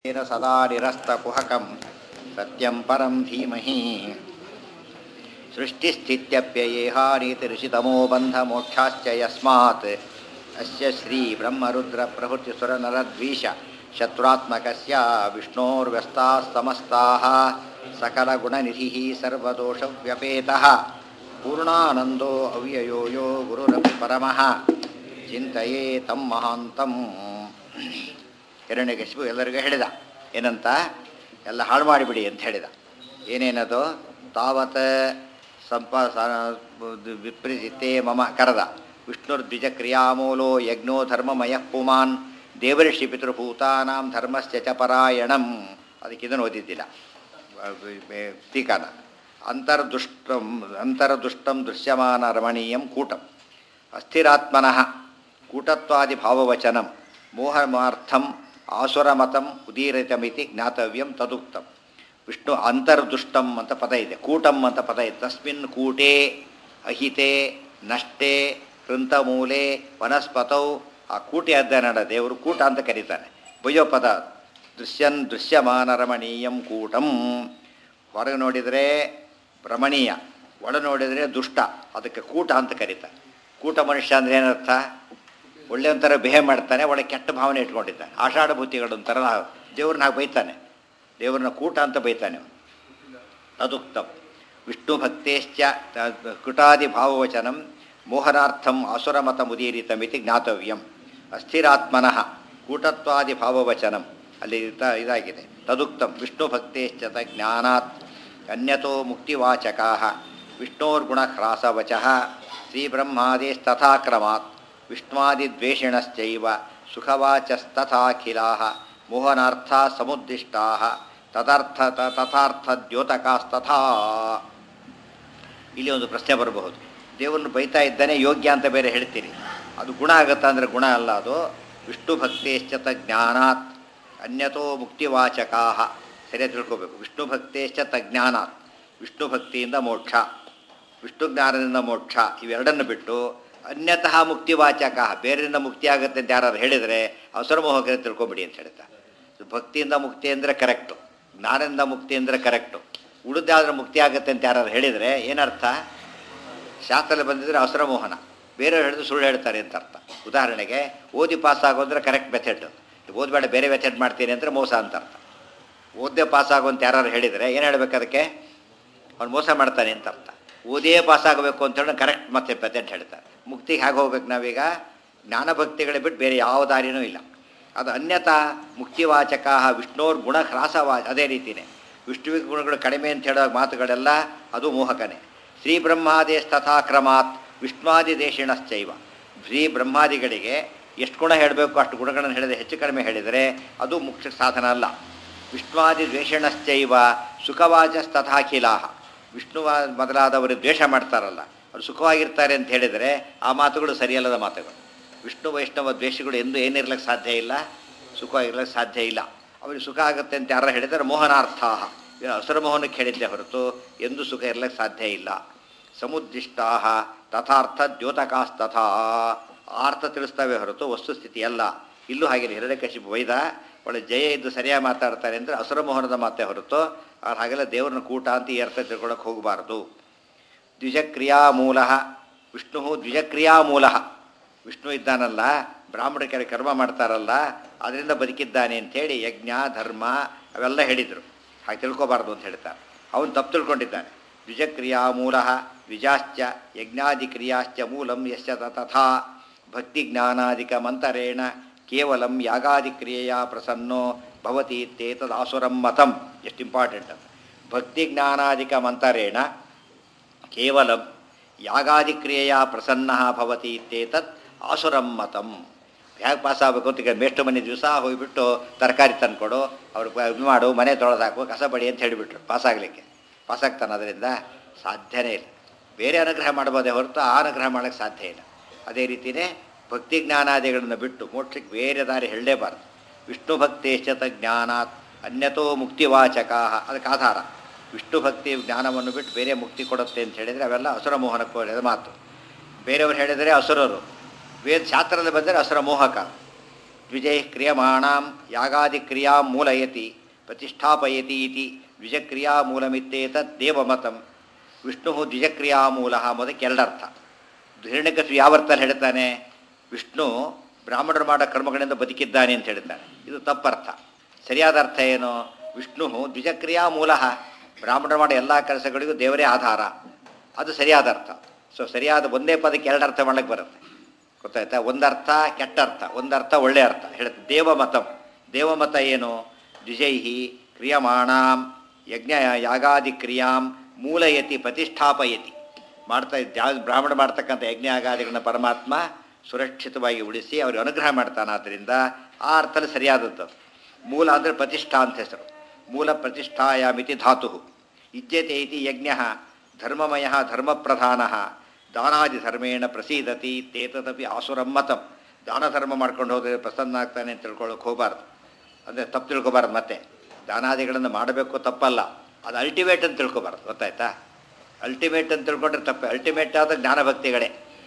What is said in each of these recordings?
तेन सदा निरस्तकुहकं सत्यं परं धीमहि सृष्टिस्थित्यप्ययेहानीतिऋषितमो बन्धमोक्षाश्च यस्मात् अस्य श्रीब्रह्मरुद्रप्रभृतिसुरनरद्वीष शत्रुरात्मकस्य विष्णोर्व्यस्ताः समस्ताः सकलगुणनिधिः सर्वदोषव्यपेतः पूर्णानन्दो अव्ययो यो गुरुरपि परमः ಚಿಂತೆಯೇ ತಮ್ಮ ಮಹಾಂತಂ ಹಿರಣ್ಯಕಶಿಪು ಎಲ್ಲರಿಗೂ ಹೇಳಿದ ಏನಂತ ಎಲ್ಲ ಹಾಳು ಮಾಡಿಬಿಡಿ ಅಂತ ಹೇಳಿದ ಏನೇನದು ತಾವತ್ ಸಂಪ ವಿಪ್ರೀತೆ ಮಮ ಕರೆದ ವಿಷ್ಣುರ್ದ್ವಿಜ ಕ್ರಿಯಾಮೂಲೋ ಯಜ್ಞೋ ಧರ್ಮಮಯ ಪುಮಾನ್ ದೇವರ್ಷಿ ಪಿತೃಭೂತಾನಾಂ ಧರ್ಮಸ್ಯ ಚ ಪರಾಯಣಂ ಅದಕ್ಕೆ ಇದನ್ನು ಓದಿದ್ದಿಲ್ಲ ಟೀಕಾನ ಅಂತರ್ದುಷ್ಟಂ ಅಂತರ್ದುಷ್ಟಂ ದೃಶ್ಯಮಾನ ರಮಣೀಯಂ ಕೂಟಂ ಅಸ್ಥಿರಾತ್ಮನಃ ಕೂಟತ್ವಾದಿ ಭಾವವಚನಂ ಮೋಹಮಾರ್ಥಂ ಆಸುರಮತಂ ಉದೀರಿತಮಿತಿ ಜ್ಞಾತವ್ಯಂ ತದುಕ್ತಂ ವಿಷ್ಣು ಅಂತರ್ದುಷ್ಟಂ ಅಂತ ಪದ ಇದೆ ಕೂಟಂ ಅಂತ ಪದ ಇದೆ ತಸ್ಮಿನ್ ಕೂಟೇ ಅಹಿತೆ ನಷ್ಟೇ ಕೃಂತಮೂಲೆ ವನಸ್ಪತೌ ಆ ಕೂಟಿ ಅಧ್ಯಯನ ದೇವರು ಕೂಟ ಅಂತ ಕರೀತಾನೆ ಬಯ್ಯೋ ಪದ ದೃಶ್ಯನ್ ದೃಶ್ಯಮಾನ ರಮಣೀಯಂ ಕೂಟಂ ಹೊರಗೆ ನೋಡಿದರೆ ರಮಣೀಯ ಒಳ ನೋಡಿದರೆ ದುಷ್ಟ ಅದಕ್ಕೆ ಕೂಟ ಅಂತ ಕರೀತಾರೆ ಕೂಟ ಮನುಷ್ಯ ಅಂದರೆ ಏನರ್ಥ ಒಳ್ಳೆ ಒಂಥರ ಬಿಹೇವ್ ಮಾಡ್ತಾನೆ ಒಳ್ಳೆ ಕೆಟ್ಟ ಭಾವನೆ ಇಟ್ಕೊಂಡಿದ್ದಾನೆ ಆಷಾಢ ಭೂತಿಗಳು ಒಂಥರ ದೇವ್ರನ್ನ ಹಾಗೆ ಬೈತಾನೆ ದೇವ್ರನ್ನ ಕೂಟ ಅಂತ ಬೈತಾನೆ ತದುಕ್ತಂ ವಿಷ್ಣು ಭಕ್ತೇಶ್ಚ ಕುಟಾದಿ ಭಾವವಚನಂ ಮೋಹನಾರ್ಥಂ ಅಸುರಮತ ಮುದೀರಿತಮಿತಿ ಜ್ಞಾತವ್ಯಂ ಅಸ್ಥಿರಾತ್ಮನಃ ಕೂಟತ್ವಾದಿ ಭಾವವಚನಂ ಅಲ್ಲಿ ಇದಾಗಿದೆ ತದುಕ್ತಂ ವಿಷ್ಣು ಭಕ್ತೇಶ್ಚ ಜ್ಞಾನಾತ್ ಅನ್ಯತೋ ಮುಕ್ತಿವಾಚಕಾ ವಿಷ್ಣೋರ್ಗುಣಹ್ರಾಸವಚ ಶ್ರೀಬ್ರಹ್ಮಾದೇಸ್ತಥಾ ಕ್ರಮಾತ್ ವಿಷ್ಣುವಾದಿದ್ವೇಷಿಣಶ್ಚೈವ ಸುಖವಾಚಸ್ತಥಾಖಿಲಾ ಮೋಹನಾರ್ಥ ಸಮುದ್ದಿಷ್ಟಾ ತದರ್ಥ ತಥಾರ್ಥ ದ್ಯೋತಕಾಸ್ತಥಾ ಇಲ್ಲಿ ಒಂದು ಪ್ರಶ್ನೆ ಬರಬಹುದು ದೇವರನ್ನು ಬೈತಾ ಇದ್ದಾನೆ ಯೋಗ್ಯ ಅಂತ ಬೇರೆ ಹೇಳ್ತೀರಿ ಅದು ಗುಣ ಆಗುತ್ತಾ ಅಂದರೆ ಗುಣ ಅಲ್ಲ ಅದು ವಿಷ್ಣು ಭಕ್ತೇಶ್ಚತ ಜ್ಞಾನಾತ್ ಅನ್ಯತೋ ಮುಕ್ತಿವಾಚಕಾ ಸರಿಯಾಗಿ ತಿಳ್ಕೋಬೇಕು ವಿಷ್ಣು ಭಕ್ತೇಶ್ಚತ ಜ್ಞಾನಾತ್ ವಿಷ್ಣು ಭಕ್ತಿಯಿಂದ ಮೋಕ್ಷ ವಿಷ್ಣು ಜ್ಞಾನದಿಂದ ಮೋಕ್ಷ ಇವೆರಡನ್ನು ಬಿಟ್ಟು ಅನ್ಯತಃ ಮುಕ್ತಿವಾಚಕ ಬೇರೆಯಿಂದ ಮುಕ್ತಿ ಆಗುತ್ತೆ ಅಂತ ಯಾರು ಹೇಳಿದರೆ ಅವಸರಮೋಹಕರ ತಿಳ್ಕೊಂಬಿಡಿ ಅಂತ ಹೇಳ್ತಾ ಭಕ್ತಿಯಿಂದ ಮುಕ್ತಿ ಅಂದರೆ ಕರೆಕ್ಟು ಜ್ಞಾನದಿಂದ ಮುಕ್ತಿ ಅಂದರೆ ಕರೆಕ್ಟು ಉಳಿದಾದ್ರೆ ಮುಕ್ತಿ ಆಗುತ್ತೆ ಅಂತ ಯಾರು ಹೇಳಿದರೆ ಏನರ್ಥ ಶಾಸ್ತ್ರದಲ್ಲಿ ಬಂದಿದ್ರೆ ಅವಸರ ಮೋಹನ ಬೇರೆಯವ್ರು ಹೇಳಿದ್ರು ಸುಳ್ಳು ಹೇಳ್ತಾರೆ ಅಂತ ಅರ್ಥ ಉದಾಹರಣೆಗೆ ಓದಿ ಪಾಸ್ ಆಗೋದ್ರೆ ಕರೆಕ್ಟ್ ಮೆಥಡ್ ಓದ್ಬೇಡ ಬೇರೆ ಮೆಥಡ್ ಮಾಡ್ತೀನಿ ಅಂದರೆ ಮೋಸ ಅಂತ ಅರ್ಥ ಓದೇ ಪಾಸ್ ಆಗೋ ಅಂತ ಯಾರು ಹೇಳಿದರೆ ಏನು ಹೇಳಬೇಕು ಅದಕ್ಕೆ ಅವ್ನು ಮೋಸ ಮಾಡ್ತಾನೆ ಅಂತ ಅರ್ಥ ಓದೇ ಪಾಸ್ ಆಗಬೇಕು ಅಂತ ಹೇಳಿ ಕರೆಕ್ಟ್ ಮತ್ತೆ ಮೆಥಡ್ ಹೇಳ್ತಾರೆ ಮುಕ್ತಿಗೆ ಹೇಗೆ ಹೋಗ್ಬೇಕು ನಾವೀಗ ಜ್ಞಾನಭಕ್ತಿಗಳೇ ಬಿಟ್ಟು ಬೇರೆ ಯಾವ ದಾರಿನೂ ಇಲ್ಲ ಅದು ಅನ್ಯತಾ ಮುಕ್ತಿವಾಚಕ ವಿಷ್ಣೋರ್ ಗುಣ ಹ್ರಾಸವಾ ಅದೇ ರೀತಿಯೇ ವಿಷ್ಣುವಿನ ಗುಣಗಳು ಕಡಿಮೆ ಅಂತ ಹೇಳೋ ಮಾತುಗಳೆಲ್ಲ ಅದು ಮೋಹಕನೇ ಶ್ರೀ ಬ್ರಹ್ಮಾದೇಶ ತಥಾ ಕ್ರಮಾತ್ ವಿಷ್ಣುವಾದಿ ದೇಶಿಣಶ್ಚೈವ ಶ್ರೀ ಬ್ರಹ್ಮಾದಿಗಳಿಗೆ ಎಷ್ಟು ಗುಣ ಹೇಳಬೇಕು ಅಷ್ಟು ಗುಣಗಳನ್ನು ಹೇಳಿದರೆ ಹೆಚ್ಚು ಕಡಿಮೆ ಹೇಳಿದರೆ ಅದು ಮುಖ್ಯ ಸಾಧನ ಅಲ್ಲ ವಿಷ್ಣುವಾದಿ ದ್ವೇಷಣಶ್ಚೈವ ಸುಖವಾಚಸ್ತಥಾಖಿಲಾಹ ವಿಷ್ಣುವ ಮೊದಲಾದವರು ದ್ವೇಷ ಮಾಡ್ತಾರಲ್ಲ ಅವರು ಸುಖವಾಗಿರ್ತಾರೆ ಅಂತ ಹೇಳಿದರೆ ಆ ಮಾತುಗಳು ಸರಿಯಲ್ಲದ ಮಾತುಗಳು ವಿಷ್ಣು ವೈಷ್ಣವ ದ್ವೇಷಗಳು ಎಂದು ಏನಿರ್ಲಿಕ್ಕೆ ಸಾಧ್ಯ ಇಲ್ಲ ಸುಖವಾಗಿರ್ಲಿಕ್ಕೆ ಸಾಧ್ಯ ಇಲ್ಲ ಅವರಿಗೆ ಸುಖ ಆಗುತ್ತೆ ಅಂತ ಯಾರು ಹೇಳಿದರೆ ಮೋಹನಾರ್ಥ ಅಸುರಮೋಹನಕ್ಕೆ ಹೇಳಿದ್ದೆ ಹೊರತು ಎಂದು ಸುಖ ಇರಲಿಕ್ಕೆ ಸಾಧ್ಯ ಇಲ್ಲ ಸಮುದ್ದಿಷ್ಟಾ ತಥಾರ್ಥ ದ್ಯೋತಕಾಸ್ತಥಾ ಅರ್ಥ ತಿಳಿಸ್ತವೆ ಹೊರತು ವಸ್ತುಸ್ಥಿತಿ ಅಲ್ಲ ಇಲ್ಲೂ ಹಾಗೆ ಹಿರಣ್ಯಕಶಿಪು ವೈದ ಒಳ್ಳೆ ಜಯ ಇದ್ದು ಸರಿಯಾಗಿ ಮಾತಾಡ್ತಾರೆ ಅಂದರೆ ಅಸುರಮೋಹನದ ಮಾತೇ ಹೊರತು ಅವ್ರು ಹಾಗೆಲ್ಲ ದೇವ್ರನ್ನ ಕೂಟ ಅಂತ ಈ ಅರ್ಥ ತಿಳ್ಕೊಳಕ್ಕೆ ಹೋಗಬಾರ್ದು ದ್ವಿಜಕ್ರಿಯಾ ಮೂಲ ವಿಷ್ಣು ದ್ವಿಜಕ್ರಿಯಾ ಮೂಲ ವಿಷ್ಣು ಇದ್ದಾನಲ್ಲ ಬ್ರಾಹ್ಮಣರಿಗೆ ಕರ್ಮ ಮಾಡ್ತಾರಲ್ಲ ಅದರಿಂದ ಬದುಕಿದ್ದಾನೆ ಅಂಥೇಳಿ ಯಜ್ಞ ಧರ್ಮ ಅವೆಲ್ಲ ಹೇಳಿದರು ಹಾಗೆ ತಿಳ್ಕೊಬಾರ್ದು ಅಂತ ಹೇಳ್ತಾರೆ ಅವನು ತಪ್ಪು ತಿಳ್ಕೊಂಡಿದ್ದಾನೆ ದ್ವಿಜಕ್ರಿಯಾ ಮೂಲ ದ್ವಿಜಾಶ್ಚ ಯಜ್ಞಾದಿಕ್ರಿಯಾಶ್ಚ ಮೂಲಂ ಯಶ್ಚ ತಥಾ ಭಕ್ತಿ ಜ್ಞಾನಾದಿಕ ಮಂತರೇಣ ಕೇವಲಂ ಯಾಗಾದಿಕ್ರಿಯೆಯ ಪ್ರಸನ್ನೋ ಭವತಿ ತೇತದಾಸುರಂ ಮತಂ ಎಷ್ಟು ಇಂಪಾರ್ಟೆಂಟ್ ಅಂತ ಭಕ್ತಿ ಜ್ಞಾನಾದಿಕ ಮಂತರೇಣ ಕೇವಲಂ ಯಾಗಾದಿಕ್ರಿಯೆಯ ಪ್ರಸನ್ನ ಭವತಿ ಇತ್ತೇತತ್ ಆಸುರಂ ಮತಂ ಹೇಗೆ ಪಾಸ್ ಆಗಬೇಕು ಅಂತ ಈಗ ಮೇಷ್ಟು ಮನೆ ದಿವಸ ಹೋಗಿಬಿಟ್ಟು ತರಕಾರಿ ತಂದುಕೊಡು ಅವ್ರು ಇದು ಮಾಡು ಮನೆ ತೊಳೆದಾಕು ಕಸ ಬಡಿ ಅಂತ ಹೇಳಿಬಿಟ್ರು ಪಾಸ್ ಆಗಲಿಕ್ಕೆ ಪಾಸ್ ಆಗ್ತಾನೆ ಅದರಿಂದ ಸಾಧ್ಯನೇ ಇಲ್ಲ ಬೇರೆ ಅನುಗ್ರಹ ಮಾಡ್ಬೋದೇ ಹೊರತು ಆ ಅನುಗ್ರಹ ಮಾಡೋಕ್ಕೆ ಸಾಧ್ಯ ಇಲ್ಲ ಅದೇ ರೀತಿಯೇ ಭಕ್ತಿ ಜ್ಞಾನಾದಿಗಳನ್ನು ಬಿಟ್ಟು ಮೋಕ್ಷಕ್ಕೆ ಬೇರೆ ದಾರಿ ಹೇಳಲೇಬಾರ್ದು ವಿಷ್ಣು ಭಕ್ತೇಶ್ಚತ ಜ್ಞಾನಾತ್ ಅನ್ಯತೋ ಮುಕ್ತಿವಾಚಕ ಅದಕ್ಕೆ ಆಧಾರ ವಿಷ್ಣು ಭಕ್ತಿ ಜ್ಞಾನವನ್ನು ಬಿಟ್ಟು ಬೇರೆ ಮುಕ್ತಿ ಕೊಡುತ್ತೆ ಅಂತ ಹೇಳಿದರೆ ಅವೆಲ್ಲ ಅಸುರ ಮೋಹನಕ್ಕೆ ಒಳ್ಳೆಯದ ಮಾತು ಬೇರೆಯವರು ಹೇಳಿದರೆ ಅಸುರರು ವೇದ ಶಾಸ್ತ್ರದಲ್ಲಿ ಬಂದರೆ ಅಸುರ ಮೋಹಕ ದ್ವಿಜೈ ಕ್ರಿಯಮಾಣಾಂ ಯಾಗಾದಿಕ್ರಿಯಾ ಮೂಲಯತಿ ಪ್ರತಿಷ್ಠಾಪಯತಿ ಇತಿ ದ್ವಿಜಕ್ರಿಯಾ ಮೂಲಮಿತ್ತೇತತ್ ದೇವಮತಂ ವಿಷ್ಣು ದ್ವಿಜಕ್ರಿಯಾ ಮೂಲ ಮೊದಕ್ಕೆ ಎರಡರ್ಥ ಹಿರಣ್ಯಕಶಿಪು ಯಾವ ಅರ್ಥದಲ್ಲಿ ಹೇಳ್ತಾನೆ ವಿಷ್ಣು ಬ್ರಾಹ್ಮಣರು ಮಾಡೋ ಕರ್ಮಗಳಿಂದ ಬದುಕಿದ್ದಾನೆ ಅಂತ ಹೇಳ್ತಾನೆ ಇದು ತಪ್ಪರ್ಥ ಸರಿಯಾದ ಅರ್ಥ ಏನು ವಿಷ್ಣು ದ್ವಿಜಕ್ರಿಯಾ ಮೂಲ ಬ್ರಾಹ್ಮಣರು ಮಾಡೋ ಎಲ್ಲ ಕೆಲಸಗಳಿಗೂ ದೇವರೇ ಆಧಾರ ಅದು ಸರಿಯಾದ ಅರ್ಥ ಸೊ ಸರಿಯಾದ ಒಂದೇ ಪದಕ್ಕೆ ಎರಡು ಅರ್ಥ ಮಾಡಕ್ಕೆ ಬರುತ್ತೆ ಗೊತ್ತಾಯ್ತಾ ಒಂದರ್ಥ ಕೆಟ್ಟ ಅರ್ಥ ಒಂದರ್ಥ ಒಳ್ಳೆ ಅರ್ಥ ಹೇಳುತ್ತೆ ದೇವಮತಂ ದೇವಮತ ಏನು ದ್ವಿಜೈಹಿ ಕ್ರಿಯಮಾಣಾಂ ಯಜ್ಞ ಯಾಗಾದಿ ಕ್ರಿಯಾಂ ಮೂಲಯತಿ ಪ್ರತಿಷ್ಠಾಪಯತಿ ಮಾಡ್ತಾ ಇದ್ದ ಬ್ರಾಹ್ಮಣ ಮಾಡ್ತಕ್ಕಂಥ ಯಜ್ಞ ಯಾಗಾದಿಗಳನ್ನ ಪರಮಾತ್ಮ ಸುರಕ್ಷಿತವಾಗಿ ಉಳಿಸಿ ಅವ್ರಿಗೆ ಅನುಗ್ರಹ ಮಾಡ್ತಾನೆ ಆದ್ದರಿಂದ ಆ ಅರ್ಥದಲ್ಲಿ ಸರಿಯಾದದ್ದು ಅದು. ಮೂಲ ಅಂದರೆ ಪ್ರತಿಷ್ಠಾ ಅಂತ ಹೆಸರು ಮೂಲ ಪ್ರತಿಷ್ಠಾಯಾಮಿತಿ ಧಾತು ಇಜ್ಜತೆ ಇತಿ ಯಜ್ಞ ಧರ್ಮಮಯ ಧರ್ಮಪ್ರಧಾನ ದಾನಾದಿ ಧರ್ಮೇಣ ಪ್ರಸೀದತಿ ತೇತದಪಿ ಆಸುರಮ್ಮತಂ ದಾನ ಧರ್ಮ ಮಾಡ್ಕೊಂಡು ಹೋದರೆ ಪ್ರಸನ್ನ ಆಗ್ತಾನೆ ಅಂತ ತಿಳ್ಕೊಳ್ಳೋಕೆ ಹೋಗಬಾರ್ದು ಅಂದರೆ ತಪ್ಪು ತಿಳ್ಕೊಬಾರ್ದು ಮತ್ತೆ ದಾನಾದಿಗಳನ್ನು ಮಾಡಬೇಕು ತಪ್ಪಲ್ಲ ಅದು ಅಲ್ಟಿಮೇಟ್ ಅಂತ ತಿಳ್ಕೊಬಾರ್ದು ಗೊತ್ತಾಯ್ತಾ ಅಲ್ಟಿಮೇಟ್ ಅಂತ ತಿಳ್ಕೊಂಡ್ರೆ ತಪ್ಪೆ ಅಲ್ಟಿಮೇಟ್ ಆದ ಜ್ಞಾನಭಕ್ತಿಗಳೇ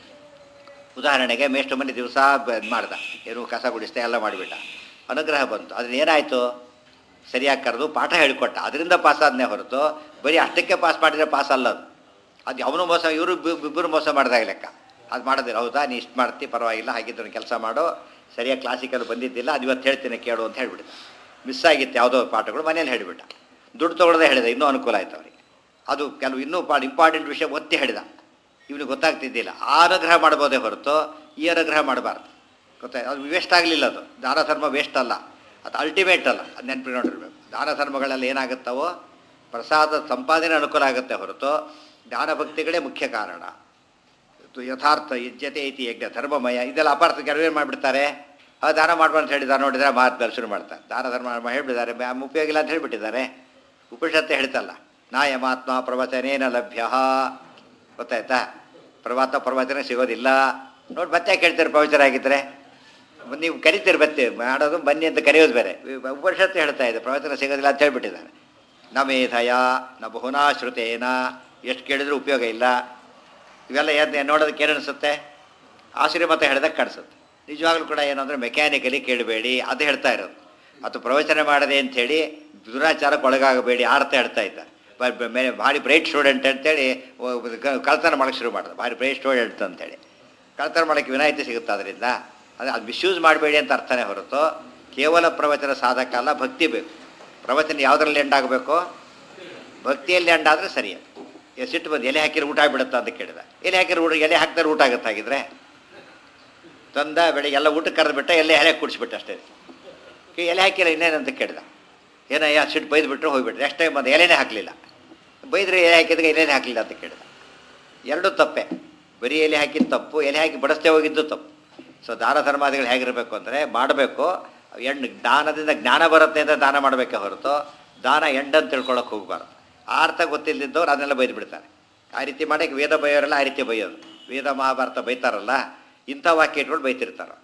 ಉದಾಹರಣೆಗೆ ಮೇಷ್ಟು ಮನೆ ದಿವಸ ಮಾಡ್ದ ಏನು ಕಸ ಗುಡಿಸ್ತಾ ಎಲ್ಲ ಮಾಡಿಬಿಟ್ಟ ಅನುಗ್ರಹ ಬಂತು ಅದ್ರ ಏನಾಯಿತು ಸರಿಯಾಗಿ ಕರೆದು ಪಾಠ ಹೇಳಿಕೊಟ್ಟ ಅದರಿಂದ ಪಾಸ್ ಆದನೇ ಹೊರತು ಬರೀ ಅಷ್ಟಕ್ಕೆ ಪಾಸ್ ಮಾಡಿದರೆ ಪಾಸ್ ಅಲ್ಲ ಅದು ಅದು ಅವನು ಮೋಸ ಇವರು ಇಬ್ಬರು ಮೋಸ ಮಾಡಿದಾಗ ಲೆಕ್ಕ ಅದು ಮಾಡೋದಿಲ್ಲ ಹೌದಾ ನೀ ಇಷ್ಟು ಮಾಡ್ತಿ ಪರವಾಗಿಲ್ಲ ಹಾಗಿದ್ರೆ ಕೆಲಸ ಮಾಡು ಸರಿಯಾಗಿ ಕ್ಲಾಸಿಕಲ್ಲಿ ಬಂದಿದ್ದಿಲ್ಲ ಅದು ಇವತ್ತು ಹೇಳ್ತೀನಿ ಕೇಳು ಅಂತ ಹೇಳಿಬಿಟ್ಟ ಮಿಸ್ ಆಗಿತ್ತು ಯಾವುದೋ ಪಾಠಗಳು ಮನೇಲಿ ಹೇಳಿಬಿಟ್ಟ ದುಡ್ಡು ತೊಗೊಳದೆ ಹೇಳಿದ ಇನ್ನೂ ಅನುಕೂಲ ಆಯ್ತು ಅವರಿಗೆ ಅದು ಕೆಲವು ಇನ್ನೂ ಪಾ ಇಂಪಾರ್ಟೆಂಟ್ ವಿಷಯ ಒತ್ತಿ ಹೇಳಿದ ಇವನಿಗೆ ಗೊತ್ತಾಗ್ತಿದ್ದಿಲ್ಲ ಆ ಅನುಗ್ರಹ ಮಾಡ್ಬೋದೇ ಹೊರತು ಈ ಅನುಗ್ರಹ ಮಾಡಬಾರ್ದು ಗೊತ್ತಾಯ್ತು ಅದು ವೇಸ್ಟ್ ಆಗಲಿಲ್ಲ ಅದು ದಾನ ಧರ್ಮ ವೇಸ್ಟ್ ಅಲ್ಲ ಅದು ಅಲ್ಟಿಮೇಟ್ ಅಲ್ಲ ಅದು ನೆನಪಿಕೊಂಡಿರ್ಬೇಕು ದಾನ ಧರ್ಮಗಳೆಲ್ಲ ಏನಾಗುತ್ತವೋ ಪ್ರಸಾದ ಸಂಪಾದನೆ ಅನುಕೂಲ ಆಗುತ್ತೆ ಹೊರತು ದಾನ ಭಕ್ತಿಗಳೇ ಮುಖ್ಯ ಕಾರಣ ಇದು ಯಥಾರ್ಥ ಇಜ್ಜತೆ ಐತಿ ಯಜ್ಞ ಧರ್ಮಮಯ ಇದೆಲ್ಲ ಅಪಾರ್ಥ ಕೆಲವೇನು ಮಾಡಿಬಿಡ್ತಾರೆ ಆ ದಾನ ಮಾಡುವ ಅಂತ ಹೇಳಿದ್ದಾರೆ ನೋಡಿದರೆ ಮಾತು ಶುರು ಮಾಡ್ತಾರೆ ದಾನ ಧರ್ಮ ಹೇಳಿಬಿಟ್ಟಿದ್ದಾರೆ ಮ್ಯಾಮ್ ಉಪಯೋಗ ಇಲ್ಲ ಅಂತ ಹೇಳಿಬಿಟ್ಟಿದ್ದಾರೆ ಉಪನಿಷತ್ತೆ ಹೇಳ್ತಲ್ಲ ನಾಯಮಾತ್ಮ ಪ್ರವಚನೇನ ಲಭ್ಯ ಗೊತ್ತಾಯ್ತಾ ಪ್ರವಾತ ಪ್ರವಚನ ಸಿಗೋದಿಲ್ಲ ನೋಡಿ ಮತ್ತೆ ಯಾಕೆ ಹೇಳ್ತಾರೆ ಪ್ರವಚನ ಆಗಿದ್ದರೆ ನೀವು ಕರಿತೀರಿ ಬತ್ತಿ ಮಾಡೋದು ಬನ್ನಿ ಅಂತ ಕರೆಯೋದು ಬೇರೆ ಉಪನಿಷತ್ತು ಹೇಳ್ತಾ ಇದೆ ಪ್ರವಚನ ಸಿಗೋದಿಲ್ಲ ಅಂತ ಹೇಳ್ಬಿಟ್ಟಿದ್ದಾರೆ ನ ಮೇಧಯ ನ ಬಹುನಾ ಶ್ರುತೇನ ಎಷ್ಟು ಕೇಳಿದ್ರೂ ಉಪಯೋಗ ಇಲ್ಲ ಇವೆಲ್ಲ ಏನು ನೋಡೋದಕ್ಕೆ ಏನು ಅನಿಸುತ್ತೆ ಆಶ್ರಮತ ಹೇಳಿದಾಗ ಕಾಣಿಸುತ್ತೆ ನಿಜವಾಗ್ಲೂ ಕೂಡ ಏನಂದರೆ ಮೆಕ್ಯಾನಿಕಲಿ ಕೇಳಬೇಡಿ ಅದು ಹೇಳ್ತಾ ಇರೋದು ಅದು ಪ್ರವಚನ ಮಾಡದೆ ಅಂಥೇಳಿ ದುರಾಚಾರಕ್ಕೆ ಒಳಗಾಗಬೇಡಿ ಆ ಅರ್ಥ ಹೇಳ್ತಾ ಇದ್ದ ಬ- ಬ- ಮೇ- ಭಾರಿ ಬ್ರೈಟ್ ಸ್ಟೂಡೆಂಟ್ ಅಂತೇಳಿ ಒ- ಕ- ಕಳ್ತನ ಮಾಡೋಕ್ಕೆ ಶುರು ಮಾಡಿದ ಭಾರಿ ಬ್ರೈಟ್ ಸ್ಟೂಡೆಂಟ್ ಅಂತೇಳಿ ಕಳ್ತನ ಮಾಡೋಕ್ಕೆ ವಿನಾಯಿತಿ ಸಿಗುತ್ತೆ ಅದರಿಂದ ಅದು ಅದು ಮಿಸ್ಯೂಸ್ ಮಾಡಬೇಡಿ ಅಂತ ಅರ್ಥನೇ ಹೊರತು ಕೇವಲ ಪ್ರವಚನ ಸಾಧಕ ಅಲ್ಲ ಭಕ್ತಿ ಬೇಕು ಪ್ರವಚನ ಯಾವುದರಲ್ಲಿ ಎಂಡ್ ಆಗಬೇಕು ಭಕ್ತಿಯಲ್ಲಿ ಎಂಡ್ ಆದರೆ ಸರಿ ಎ ಸಿಟ್ಟು ಬಂದು ಎಲೆ ಹಾಕಿದ್ರೆ ಊಟ ಆಗಿಬಿಡುತ್ತಾ ಅಂತ ಕೇಳಿದ ಎಲೆ ಹಾಕಿದ್ರೆ ಊಟ ಎಲೆ ಹಾಕಿದ್ರೆ ಊಟ ಆಗುತ್ತೆ ಹಾಗಿದ್ರೆ ತಂದ ಬೆಳಿಗ್ಗೆ ಎಲ್ಲ ಊಟಕ್ಕೆ ಕರೆದ್ಬಿಟ್ಟ ಎಲೆ ಎಲೆ ಕುಡಿಸ್ಬಿಟ್ಟು ಅಷ್ಟೇ ಈ ಎಲೆ ಹಾಕಿಲ್ಲ ಇನ್ನೇನಂತ ಕೇಳಿದ ಏನಯ್ಯ ಸಿಟ್ಟು ಬೈದ್ಬಿಟ್ರೆ ಹೋಗ್ಬಿಟ್ರೆ ನೆಕ್ಸ್ಟ್ ಟೈಮ್ ಅದು ಎಲೆನೇ ಹಾಕಲಿಲ್ಲ ಬೈದ್ರೆ ಎಲೆ ಹಾಕಿದಾಗ ಎಲೆನೇ ಹಾಕಲಿಲ್ಲ ಅಂತ ಕೇಳಿದ ಎರಡೂ ತಪ್ಪೆ ಬರೀ ಎಲೆ ಹಾಕಿದ ತಪ್ಪು ಎಲೆ ಹಾಕಿ ಬಡಿಸ್ತೇ ಹೋಗಿದ್ದು ತಪ್ಪು ಸೊ ದಾನ ಧರ್ಮಾದಿಗಳು ಹೇಗಿರಬೇಕು ಅಂದರೆ ಮಾಡಬೇಕು ಎಣ್ಣು ದಾನದಿಂದ ಜ್ಞಾನ ಬರುತ್ತೆ ಅಂತ ದಾನ ಮಾಡಬೇಕೆ ಹೊರತು ದಾನ ಎಂಡಂತ ತಿಳ್ಕೊಳಕ್ಕೆ ಹೋಗಬಾರ್ದು ಆ ಅರ್ಥ ಗೊತ್ತಿಲ್ಲದಿದ್ದವ್ರು ಅದನ್ನೆಲ್ಲ ಬೈದು ಬಿಡ್ತಾರೆ ಆ ರೀತಿ ಮಾಡಕ್ಕೆ ವೇದ ಬೈಯೋರೆಲ್ಲ ಆ ರೀತಿ ಬೈಯೋದು ವೇದ ಮಹಾಭಾರತ ಬೈತಾರಲ್ಲ ಇಂಥ ವಾಕ್ಯ ಇಟ್ಕೊಂಡು ಬೈತಿರ್ತಾರೆ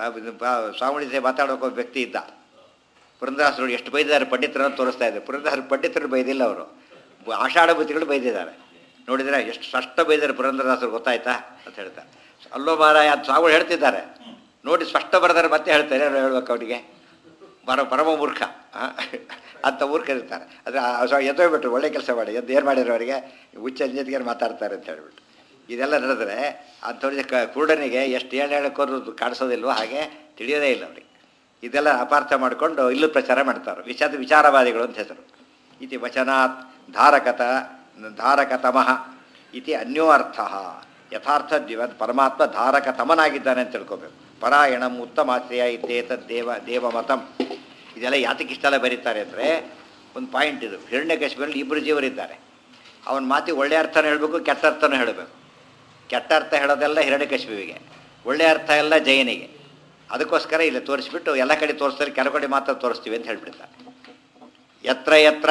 ಸ್ವಾಮಿ ಮಾತಾಡೋಕೆ ಒಬ್ಬ ವ್ಯಕ್ತಿ ಇದ್ದ ಪುರಂದರಾಸರು ಎಷ್ಟು ಬೈದಿದ್ದಾರೆ ಪಂಡಿತರನ್ನು ತೋರಿಸ್ತಾ ಇದ್ದಾರೆ ಪುರಂದರ ಪಂಡಿತರು ಬೈದಿಲ್ಲ ಅವರು ಆಷಾಢ ಬುದ್ಧಿಗಳು ಬೈದಿದ್ದಾರೆ ನೋಡಿದರೆ ಎಷ್ಟು ಸ್ಪಷ್ಟ ಬೈದಿದ್ದಾರೆ ಪುರಂದರದಾಸರು ಗೊತ್ತಾಯ್ತಾ ಅಂತ ಹೇಳ್ತಾರೆ ಅಲ್ಲೋ ಮಾರಾಯ ಅದು ಸ್ವಾಮಿಗಳು ಹೇಳ್ತಿದ್ದಾರೆ ನೋಡಿ ಸ್ಪಷ್ಟ ಬರೆದಾರೆ ಮತ್ತೆ ಹೇಳ್ತಾರೆ ಏನು ಹೇಳ್ಬೇಕು ಅವರಿಗೆ ಬರ ಪರಮ ಮೂರ್ಖ ಆ? ಅಂತ ಮೂರ್ಖ ಇರ್ತಾರೆ ಅದು ಎದ್ದೋಗ್ಬಿಟ್ರು ಒಳ್ಳೆ ಕೆಲಸ ಮಾಡಿ ಎದ್ದು ಏನು ಮಾಡಿದ್ರು ಅವರಿಗೆ ಹುಚ್ಚ ಅಂಜತಿಗೆ ಮಾತಾಡ್ತಾರೆ ಅಂತ ಹೇಳ್ಬಿಟ್ಟು ಇದೆಲ್ಲ ನಡೆದ್ರೆ ಅಂಥವ್ರಿಗೆ ಕ ಕುರುಡನಿಗೆ ಎಷ್ಟು ಏನು ಹೇಳಕ್ಕೋರು ಕಾಣಿಸೋದಿಲ್ವೋ ಹಾಗೆ ತಿಳಿಯೋದೇ ಇಲ್ಲ ಅವ್ರಿಗೆ ಇದೆಲ್ಲ ಅಪಾರ್ಥ ಮಾಡಿಕೊಂಡು ಇಲ್ಲೂ ಪ್ರಚಾರ ಮಾಡ್ತಾರೆ ವಿಚಾರ ವಿಚಾರವಾದಿಗಳು ಅಂತ ಹೆಸರು ಇತಿ ವಚನಾತ್ ಧಾರಕತ ಧಾರಕತಮಃ ಇತಿ ಅನ್ಯೋ ಅರ್ಥ ಯಥಾರ್ಥ ಜೀವ ಪರಮಾತ್ಮ ಧಾರಕತಮನಾಗಿದ್ದಾನೆ ಅಂತ ತಿಳ್ಕೊಬೇಕು ಪರಾಯಣಂ ಉತ್ತಮಾಶ್ರಯ ಇದ್ದೇತ ದೇವ ದೇವಮತಂ ಇದೆಲ್ಲ ಯಾತಕ್ಕೆ ಇಷ್ಟೆಲ್ಲ ಬರೀತಾರೆ ಅಂದರೆ ಒಂದು ಪಾಯಿಂಟ್ ಇದು ಹಿರಣ್ಯಕಶಿಪಲ್ಲಿ ಇಬ್ಬರು ಜೀವರಿದ್ದಾರೆ ಅವನ ಮಾತಿಗೆ ಒಳ್ಳೆ ಅರ್ಥನೂ ಹೇಳಬೇಕು ಕೆಟ್ಟ ಅರ್ಥನೂ ಹೇಳಬೇಕು ಕೆಟ್ಟ ಅರ್ಥ ಹೇಳೋದೆಲ್ಲ ಹಿರಣ್ಯಕಶಿಪುವಿಗೆ ಒಳ್ಳೆ ಅರ್ಥ ಎಲ್ಲ ಜಯನಿಗೆ ಅದಕ್ಕೋಸ್ಕರ ಇಲ್ಲಿ ತೋರಿಸ್ಬಿಟ್ಟು ಎಲ್ಲ ಕಡೆ ತೋರಿಸ್ತಾರೆ ಕೆಲವು ಕಡೆ ಮಾತ್ರ ತೋರಿಸ್ತೀವಿ ಅಂತ ಹೇಳ್ಬಿಡ್ತಾರೆ ಯತ್ರ ಯತ್ರ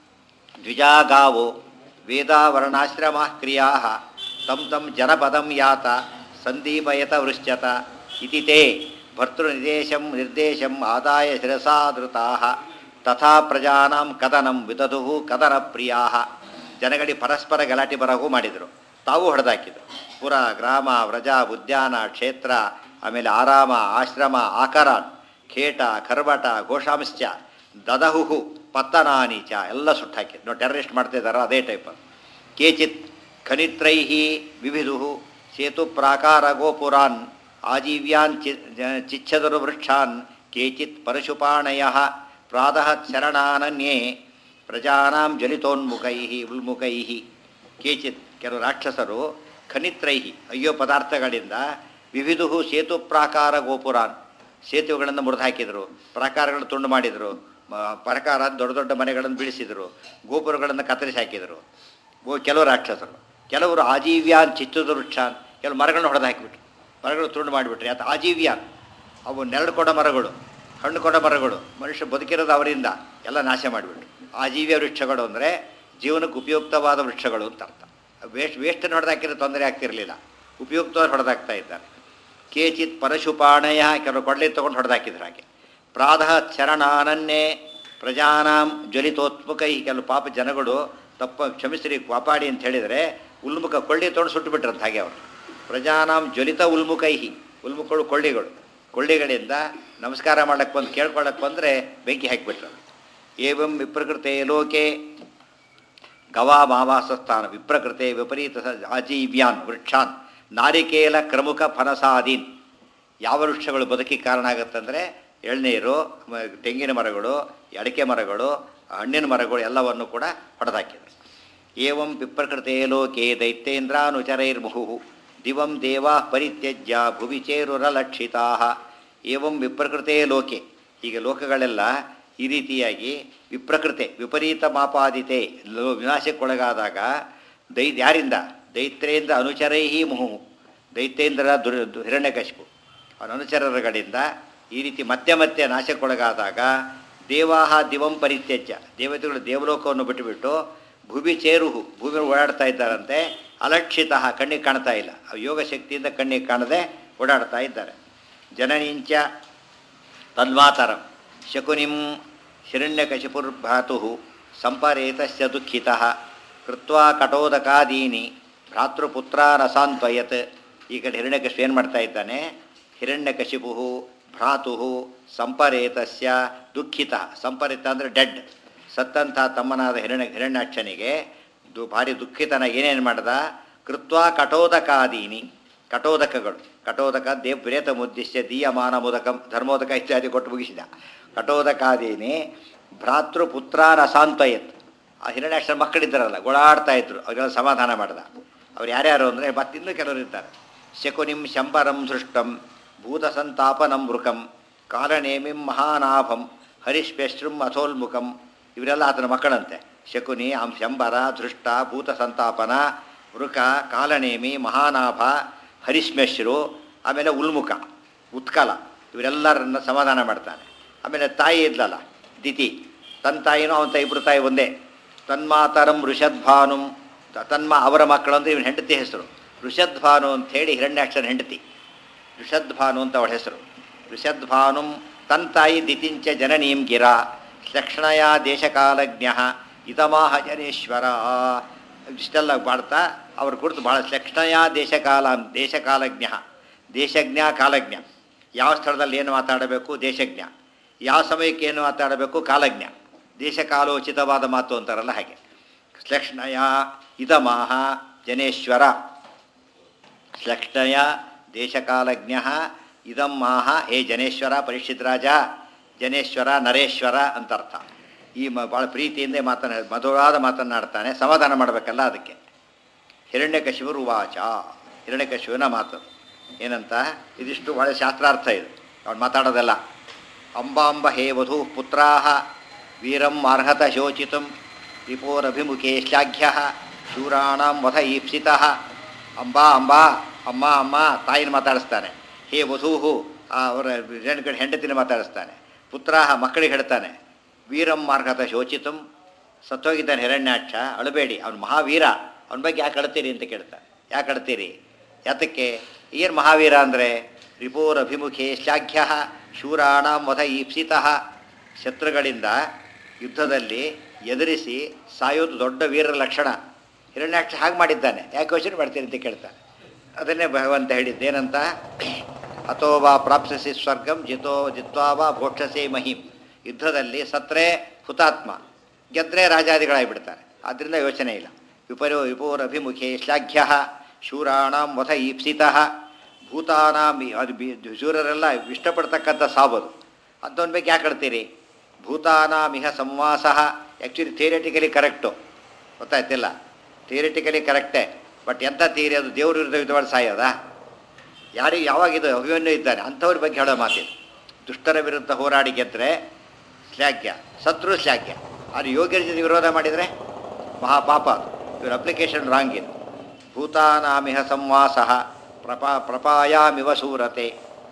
ದ್ವಿಜಾಗಾವೋ ವೇದಾವರ್ಣಾಶ್ರಮ ಕ್ರಿಯಾ ತಂ ತಂ ಜನಪದಂ ಯಾತ ಸಂದೀಪಯತ ವೃಶ್ಚತ ಇತಿ ತೇ ಭರ್ತೃನಿರ್ದೇಶಂ ನಿರ್ದೇಶಂ ಆದಾಯ ಶಿರಸಾದೃತಾ ತಥಾ ಪ್ರಜಾನಾಂ ಕದನಂ ವಿದಧು ಕದನ ಪ್ರಿಯಾ ಜನಗಳಿ ಪರಸ್ಪರ ಗಲಾಟೆ ಬರಹೂ ಮಾಡಿದರು ತಾವು ಹೊಡೆದಾಕಿದ್ರು ಪುರ ಗ್ರಾಮ ವ್ರಜ ಉದ್ಯಾನ ಕ್ಷೇತ್ರ ಆಮೇಲೆ ಆರಾಮ ಆಶ್ರಮ ಆಕರಾನ್ ಖೇಟ ಕರ್ಬಟ ಘೋಷಾಂಶ್ಚ ದದಹುಹು ಪತ್ತನಾನಿ ಚ ಎಲ್ಲ ಸುಟ್ಟಾಕಿದ್ರು ನಾವು ಟೆರರಿಸ್ಟ್ ಮಾಡ್ತಾ ಇದ್ದಾರೋ ಅದೇ ಟೈಪ್ ಕೇಚಿತ್ ಖನಿತ್ರೈ ವಿವಿಧು ಸೇತು ಪ್ರಾಕಾರ ಗೋಪುರಾನ್ ಆಜೀವ್ಯಾನ್ ಚಿ ಚಿಚ್ಛದರು ವೃಕ್ಷಾನ್ ಕೇಚಿತ್ ಪರಶುಪಾಣಯ ಪ್ರಾತಃ ಶರಣಾನನ್ಯೇ ಪ್ರಜಾನಾಂ ಜಲಿತೋನ್ಮುಖೈ ಉಲ್ಮುಖೈ ಕೇಚಿತ್ ಕೆಲವು ರಾಕ್ಷಸರು ಖನಿತ್ರೈಹಿ ಅಯ್ಯೋ ಪದಾರ್ಥಗಳಿಂದ ವಿವಿಧು ಸೇತು ಪ್ರಾಕಾರ ಗೋಪುರಾನ್ ಸೇತುವೆಗಳನ್ನು ಮುರಿದು ಹಾಕಿದರು ಪ್ರಾಕಾರಗಳನ್ನು ತುಂಡು ಮಾಡಿದರು ಮ- ಪ್ರಕಾರ ದೊಡ್ಡ ದೊಡ್ಡ ಮನೆಗಳನ್ನು ಬೀಳಿಸಿದರು ಗೋಪುರಗಳನ್ನು ಕತ್ತರಿಸಿ ಹಾಕಿದರು ಓ ಕೆಲವು ರಾಕ್ಷಸರು ಕೆಲವರು ಆಜೀವ್ಯಾನ್ ಚಿತ್ತದ ವೃಕ್ಷಾನ್ ಕೆಲವು ಮರಗಳನ್ನು ಹೊಡೆದು ಹಾಕಿಬಿಟ್ರು ಮರಗಳು ತುಂಡು ಮಾಡಿಬಿಟ್ರು ಯಾತ ಆಜೀವ್ಯಾನ್ ಅವು ನೆರಳು ಕೊಡ ಮರಗಳು ಹಣ್ಣು ಕೊಡ ಮರಗಳು ಮನುಷ್ಯ ಬದುಕಿರೋದು ಅವರಿಂದ ಎಲ್ಲ ನಾಶ ಮಾಡಿಬಿಟ್ರು ಆಜೀವ್ಯ ವೃಕ್ಷಗಳು ಅಂದರೆ ಜೀವನಕ್ಕೆ ಉಪಯುಕ್ತವಾದ ವೃಕ್ಷಗಳು ಅಂತ ಅರ್ಥ ವೇಸ್ಟ್ ವೇಸ್ಟನ್ನು ಹೊಡೆದಾಕಿದ್ರೆ ತೊಂದರೆ ಆಗ್ತಿರಲಿಲ್ಲ ಉಪಯುಕ್ತವಾಗಿ ಹೊಡೆದಾಕ್ತಾ ಇದ್ದಾರೆ ಕೇಚಿತ್ ಪರಶುಪಾಣಯ ಕೆಲವು ಕೊಡಲಿ ತೊಗೊಂಡು ಹೊಡೆದಾಕಿದ್ರು ಹಾಗೆ ಪ್ರಾತಃ ಚರಣಾನನ್ನೇ ಪ್ರಜಾನಾಂ ಜ್ವಲಿತೋತ್ಮುಖೈ ಕೆಲವು ಪಾಪ ಜನಗಳು ತಪ್ಪ ಕ್ಷಮಿಸ್ರಿ ಕಾಪಾಡಿ ಅಂತ ಹೇಳಿದರೆ ಉಲ್ಮುಖ ಕೊಳ್ಳಿ ತೊಗೊಂಡು ಸುಟ್ಟು ಬಿಟ್ರಂತ ಹಾಗೆ ಅವರು ಪ್ರಜಾನಾಂ ಜ್ವಲಿತ ಉಲ್ಮುಖೈಹಿ ಉಲ್ಮುಖಗಳು ಕೊಳ್ಳಿಗಳು ಕೊಳ್ಳಿಗಳಿಂದ ನಮಸ್ಕಾರ ಮಾಡಕ್ಕೆ ಬಂದು ಕೇಳ್ಕೊಳ್ಳಕ್ಕೆ ಬಂದರೆ ಬೆಂಕಿ ಹಾಕಿಬಿಟ್ರು ಏವಂ ವಿಪ್ರಕೃತೆ ಲೋಕೆ ಗವಾ ಮಾವಾಸಸ್ಥಾನ ವಿಪ್ರಕೃತೆ ವಿಪರೀತ ಸ- ಆಜೀವ್ಯಾನ್ ವೃಕ್ಷಾನ್ ನಾರಿಕೇಲ ಕ್ರಮುಖ ಫನಸಾದೀನ್ ಯಾವ ವೃಕ್ಷಗಳು ಬದುಕಿಗೆ ಕಾರಣ ಆಗುತ್ತಂದರೆ ಎಳ್ನೀರು ಮ- ತೆಂಗಿನ ಮರಗಳು ಅಡಿಕೆ ಮರಗಳು ಹಣ್ಣಿನ ಮರಗಳು ಎಲ್ಲವನ್ನು ಕೂಡ ಹೊಡೆದಾಕಿದರು ಏವಂ ವಿಪ್ರಕೃತೆ ಲೋಕೆ ದೈತ್ಯೇಂದ್ರಾನುಚರೈರ್ಮುಹು ದಿವಂ ದೇವಾ ಪರಿತ್ಯಜ್ಯ ಭುವಿ ಚೇರುರಲಕ್ಷಿತಾ ಏವಂ ವಿಪ್ರಕೃತೆ ಲೋಕೆ ಹೀಗೆ ಲೋಕಗಳೆಲ್ಲ ಈ ರೀತಿಯಾಗಿ ವಿಪ್ರಕೃತೆ ವಿಪರೀತ ಮಾಪಾದಿತೆ ಲೋ- ವಿನಾಶಕ್ಕೊಳಗಾದಾಗ ದೈ ಯಾರಿಂದ ದೈತ್ರೇಂದ್ರ ಅನುಚರೈಹಿ ಮುಹು ದೈತ್ಯೇಂದ್ರ ದುರ್ ದು- ಹಿರಣ್ಯಕಶಿಪು ಅವನ ಅನುಚರರುಗಳಿಂದ ಈ ರೀತಿ ಮತ್ತೆ ಮತ್ತೆ ನಾಶಕ್ಕೊಳಗಾದಾಗ ದೇವಾಹ ದಿವಂ ಪರಿತ್ಯಜ್ಯ ದೇವತೆಗಳು ದೇವಲೋಕವನ್ನು ಬಿಟ್ಟುಬಿಟ್ಟು ಭೂಮಿ ಚೇರುಹು ಭೂಮಿ ಓಡಾಡ್ತಾ ಇದ್ದಾರಂತೆ ಅಲಕ್ಷಿತ ಕಣ್ಣಿಗೆ ಕಾಣ್ತಾ ಇಲ್ಲ ಆ ಯೋಗ ಶಕ್ತಿಯಿಂದ ಕಣ್ಣಿಗೆ ಕಾಣದೆ ಓಡಾಡ್ತಾ ಇದ್ದಾರೆ ಜನನಿಂಚ ತನ್ಮಾತರಂ ಶಕುನಿಂ ಹಿರಣ್ಯಕಶಿಪುರ್ಭಾತು ಸಂಪರೇತಸ್ಯ ದುಃಖಿತಃ ಕೃತ್ವಾ ಕಟೋದಕಾದೀನಿ ಭ್ರಾತೃಪುತ್ರಾನ ಸಾಂತ್ವಯತ್ ಈ ಕಡೆ ಹಿರಣ್ಯಕಶಿಪು ಏನು ಮಾಡ್ತಾ ಇದ್ದಾನೆ ಹಿರಣ್ಯಕಶಿಪು ಭ್ರಾತು ಸಂಪರೇತಸ್ಯ ದುಃಖಿತ ಸಂಪರೇತ ಅಂದರೆ ಡೆಡ್ ಸತ್ತಂಥ ತಮ್ಮನಾದ ಹಿರಣ್ಯ ಹಿರಣ್ಯಾಕ್ಷನಿಗೆ ದು ಭಾರಿ ದುಃಖಿತನ ಏನೇನು ಮಾಡ್ದ ಕೃತ್ವಾ ಕಟೋದಕಾದೀನಿ ಕಟೋದಕಗಳು ಕಟೋದಕ ದೇವ್ ಪ್ರೇತ ಮುದ್ದಿಶ್ಯ ದೀಯಮಾನ ಮುದಕಂ ಧರ್ಮೋದಕ ಇತ್ಯಾದಿ ಕೊಟ್ಟು ಮುಗಿಸಿದ ಕಟೋದಕಾದೀನಿ ಭ್ರಾತೃ ಪುತ್ರಾರ ಸಾಂತ್ವಯತ್ ಆ ಹಿರಣ್ಯಾಕ್ಷರ ಮಕ್ಕಳಿದ್ದಾರಲ್ಲ ಗೋಳಾಡ್ತಾ ಇದ್ರು ಅವರೆಲ್ಲ ಸಮಾಧಾನ ಮಾಡ್ದ ಅವ್ರು ಯಾರ್ಯಾರು ಅಂದರೆ ಮತ್ತಿನ್ನೂ ಕೆಲವರು ಇರ್ತಾರೆ ಶಕುನಿಂ ಶಂಬರಂ ಸೃಷ್ಟಂ ಭೂತಸಂತಾಪನಂ ವೃಕಂ ಕಾಲನೇಮಿಂ ಮಹಾನಾಭಂ ಹರಿಶ್ಪೆಶ್ರುಂ ಅಥೋಲ್ಮುಖಂ ಇವರೆಲ್ಲ ಆತನ ಮಕ್ಕಳಂತೆ ಶಕುನಿ ಅಂ ಶಂಬರ ಧೃಷ್ಟ ಭೂತ ಸಂತಾಪನ ವೃಕ ಕಾಲನೇಮಿ ಮಹಾನಾಭ ಹರಿಶ್ಮೆಶ್ರು ಆಮೇಲೆ ಉಲ್ಮುಖ ಉತ್ಕಲ ಇವರೆಲ್ಲರನ್ನ ಸಮಾಧಾನ ಮಾಡ್ತಾನೆ ಆಮೇಲೆ ತಾಯಿ ಇದ್ಲಲ್ಲ ದಿತಿ ತನ್ನ ತಾಯಿನೂ ಅವನ ತಾಯಿ ಇಬ್ಬರು ತಾಯಿ ಒಂದೇ ತನ್ಮಾತರಂ ಋಷದ್ಭಾನುಂ ತ- ತನ್ಮ ಅವರ ಮಕ್ಕಳು ಅಂದರೆ ಇವನ ಹೆಂಡತಿ ಹೆಸರು ಋಷದ್ಭಾನು ಅಂಥೇಳಿ ಹಿರಣ್ಯಾಕ್ಷರ ಹೆಂಡತಿ ಋಷದ್ಭಾನು ಅಂತ ಅವಳ ಹೆಸರು ಋಷದ್ಭಾನುಂ ತನ್ ತಾಯಿ ದಿತಿಂಚ ಜನನೀಂ ಗಿರ ಲಕ್ಷಣಯ ದೇಶಕಾಲಜ್ಞ ಇತಮಾಹ ಜನೇಶ್ವರ ಇಷ್ಟೆಲ್ಲ ಮಾಡ್ತಾ ಅವ್ರ ಕುರಿತು ಭಾಳ ಲಕ್ಷಣಯ ದೇಶಕಾಲ ದೇಶಕಾಲಜ್ಞ ದೇಶಜ್ಞ ಕಾಲಜ್ಞ ಯಾವ ಸ್ಥಳದಲ್ಲಿ ಏನು ಮಾತಾಡಬೇಕು ದೇಶಜ್ಞ ಯಾವ ಸಮಯಕ್ಕೆ ಏನು ಮಾತಾಡಬೇಕು ಕಾಲಜ್ಞ ದೇಶಕಾಲೋಚಿತವಾದ ಮಾತು ಅಂತಾರಲ್ಲ ಹಾಗೆ ಲಕ್ಷಣಯ ಇದಮಾಹ ಜನೇಶ್ವರ ಲಕ್ಷ್ಣಯ ದೇಶಕಾಲಜ್ಞ ಇದಂ ಮಾಹ ಹೇ ಜನೇಶ್ವರ ಪರೀಕ್ಷಿತ್ ರಾಜ ಜನೇಶ್ವರ ನರೇಶ್ವರ ಅಂತ ಅರ್ಥ ಈ ಮ ಭಾಳ ಪ್ರೀತಿಯಿಂದ ಮಾತನ್ನ ಮಧುರಾದ ಮಾತನ್ನಾಡ್ತಾನೆ ಸಮಾಧಾನ ಮಾಡಬೇಕಲ್ಲ ಅದಕ್ಕೆ ಹಿರಣ್ಯಕಶಿವರು ವಾಚ ಹಿರಣ್ಯಕಶಿವನ ಮಾತು ಏನಂತ ಇದಿಷ್ಟು ಭಾಳ ಶಾಸ್ತ್ರಾರ್ಥ ಇದು ಅವ್ನು ಮಾತಾಡೋದಲ್ಲ ಅಂಬಾಂಬ ಹೇ ವಧು ಪುತ್ರಾಹ ವೀರಂ ಅರ್ಹತ ಶೋಚಿತಂ ವಿಪೋರಭಿಮುಖೇ ಶ್ಲಾಘ್ಯ ಶೂರಾಣಂ ವಧ ಈಪ್ಸಿತಃ ಅಂಬಾ ಅಂಬಾ ಅಮ್ಮ ಅಮ್ಮ ತಾಯಿನ ಮಾತಾಡಿಸ್ತಾನೆ ಹೇ ವಧೂಹು ಅವರ ಎರಡು ಕಡೆ ಹೆಂಡತಿನ ಮಾತಾಡಿಸ್ತಾನೆ ಪುತ್ರಾಹ ಮಕ್ಕಳಿಗೆ ಹೇಳ್ತಾನೆ ವೀರಂ ಮಾರ್ಗತ ಶೋಚಿತಂ ಸತ್ತೋಗಿದ್ದಾನೆ ಹಿರಣ್ಯಾಕ್ಷ ಅಳಬೇಡಿ ಅವನು ಮಹಾವೀರ ಅವನ ಬಗ್ಗೆ ಯಾಕೆ ಅಳ್ತೀರಿ ಅಂತ ಕೇಳ್ತಾನೆ ಯಾಕೆ ಅಳ್ತೀರಿ ಯಾತಕ್ಕೆ ಏನು ಮಹಾವೀರ ಅಂದರೆ ರಿಪೋರ್ ಅಭಿಮುಖೇ ಶ್ಲಾಘ್ಯ ಶೂರಾಣಂ ವಧ ಈಪ್ಸಿತಃ ಶತ್ರುಗಳಿಂದ ಯುದ್ಧದಲ್ಲಿ ಎದುರಿಸಿ ಸಾಯೋದು ದೊಡ್ಡ ವೀರರ ಲಕ್ಷಣ ಹಿರಣ್ಯಾಕ್ಷ ಹಾಗೆ ಮಾಡಿದ್ದಾನೆ ಯಾಕೆ ಯೋಚನೆ ಮಾಡ್ತೀರಿ ಅಂತ ಕೇಳ್ತಾನೆ ಅದನ್ನೇ ಭಗವಂತ ಹೇಳಿದ್ದೇನಂತ ಅಥೋ ವಾ ಪ್ರಾಪ್ಸಸಿ ಸ್ವರ್ಗಂ ಜಿತೋ ಜಿತ್ವಾ ವಾ ಭೋಕ್ಷಸೆ ಮಹಿಂ ಯುದ್ಧದಲ್ಲಿ ಸತ್ರೆ ಹುತಾತ್ಮ ಗೆದ್ರೆ ರಾಜಾದಿಗಳಾಗಿಬಿಡ್ತಾರೆ ಆದ್ದರಿಂದ ಯೋಚನೆ ಇಲ್ಲ ವಿಪರೋ ವಿಪೋರಭಿಮುಖೇ ಶ್ಲಾಘ್ಯ ಶೂರಾಣಾಂ ವಧ ಈಪ್ಸಿತಃ ಭೂತಾನಾಂ ಇ- ಅದು ಬಿ ಶೂರರೆಲ್ಲ ಇಷ್ಟಪಡ್ತಕ್ಕಂಥ ಸಾವದು ಅಂಥವನ್ನ ಬಗ್ಗೆ ಯಾಕೆ ಹೇಳ್ತೀರಿ ಭೂತಾನಾಂ ಇಹ ಸಂವಾಸ ಆ್ಯಕ್ಚುಲಿ ಥಿಯರಿಟಿಕಲಿ ಕರೆಕ್ಟು ಗೊತ್ತಾಯ್ತಿಲ್ಲ ಥಿಯರಿಟಿಕಲಿ ಕರೆಕ್ಟೇ ಬಟ್ ಎಂಥ ಥಿಯರಿ ಅದು ದೇವ್ರ ವಿರುದ್ಧ ಯುದ್ಧ ಮಾಡಿ ಸಾಯೋದಾ ಯಾರಿಗೆ ಯಾವಾಗಿದು ಅಭಿಮನ್ಯು ಇದ್ದಾನೆ ಅಂಥವ್ರ ಬಗ್ಗೆ ಹೇಳೋ ಮಾತಿದು ದುಷ್ಟರ ವಿರುದ್ಧ ಹೋರಾಡಿ ಗೆದ್ದರೆ ಶ್ಲಾಘ್ಯ ಶತ್ರು ಶ್ಲಾಘ್ಯ ಅದು ಯೋಗ್ಯರ ಜೊತೆ ವಿರೋಧ ಮಾಡಿದರೆ ಮಹಾಪಾಪ ಅದು ಇವ್ರ ಅಪ್ಲಿಕೇಶನ್ ರಾಂಗ್ ಇದು ಭೂತಾನಾಮಿಹ ಸಂವಾಸ ಪ್ರಪಾ ಪ್ರಪಾಯಾಮಿವ ಸೂರತೆ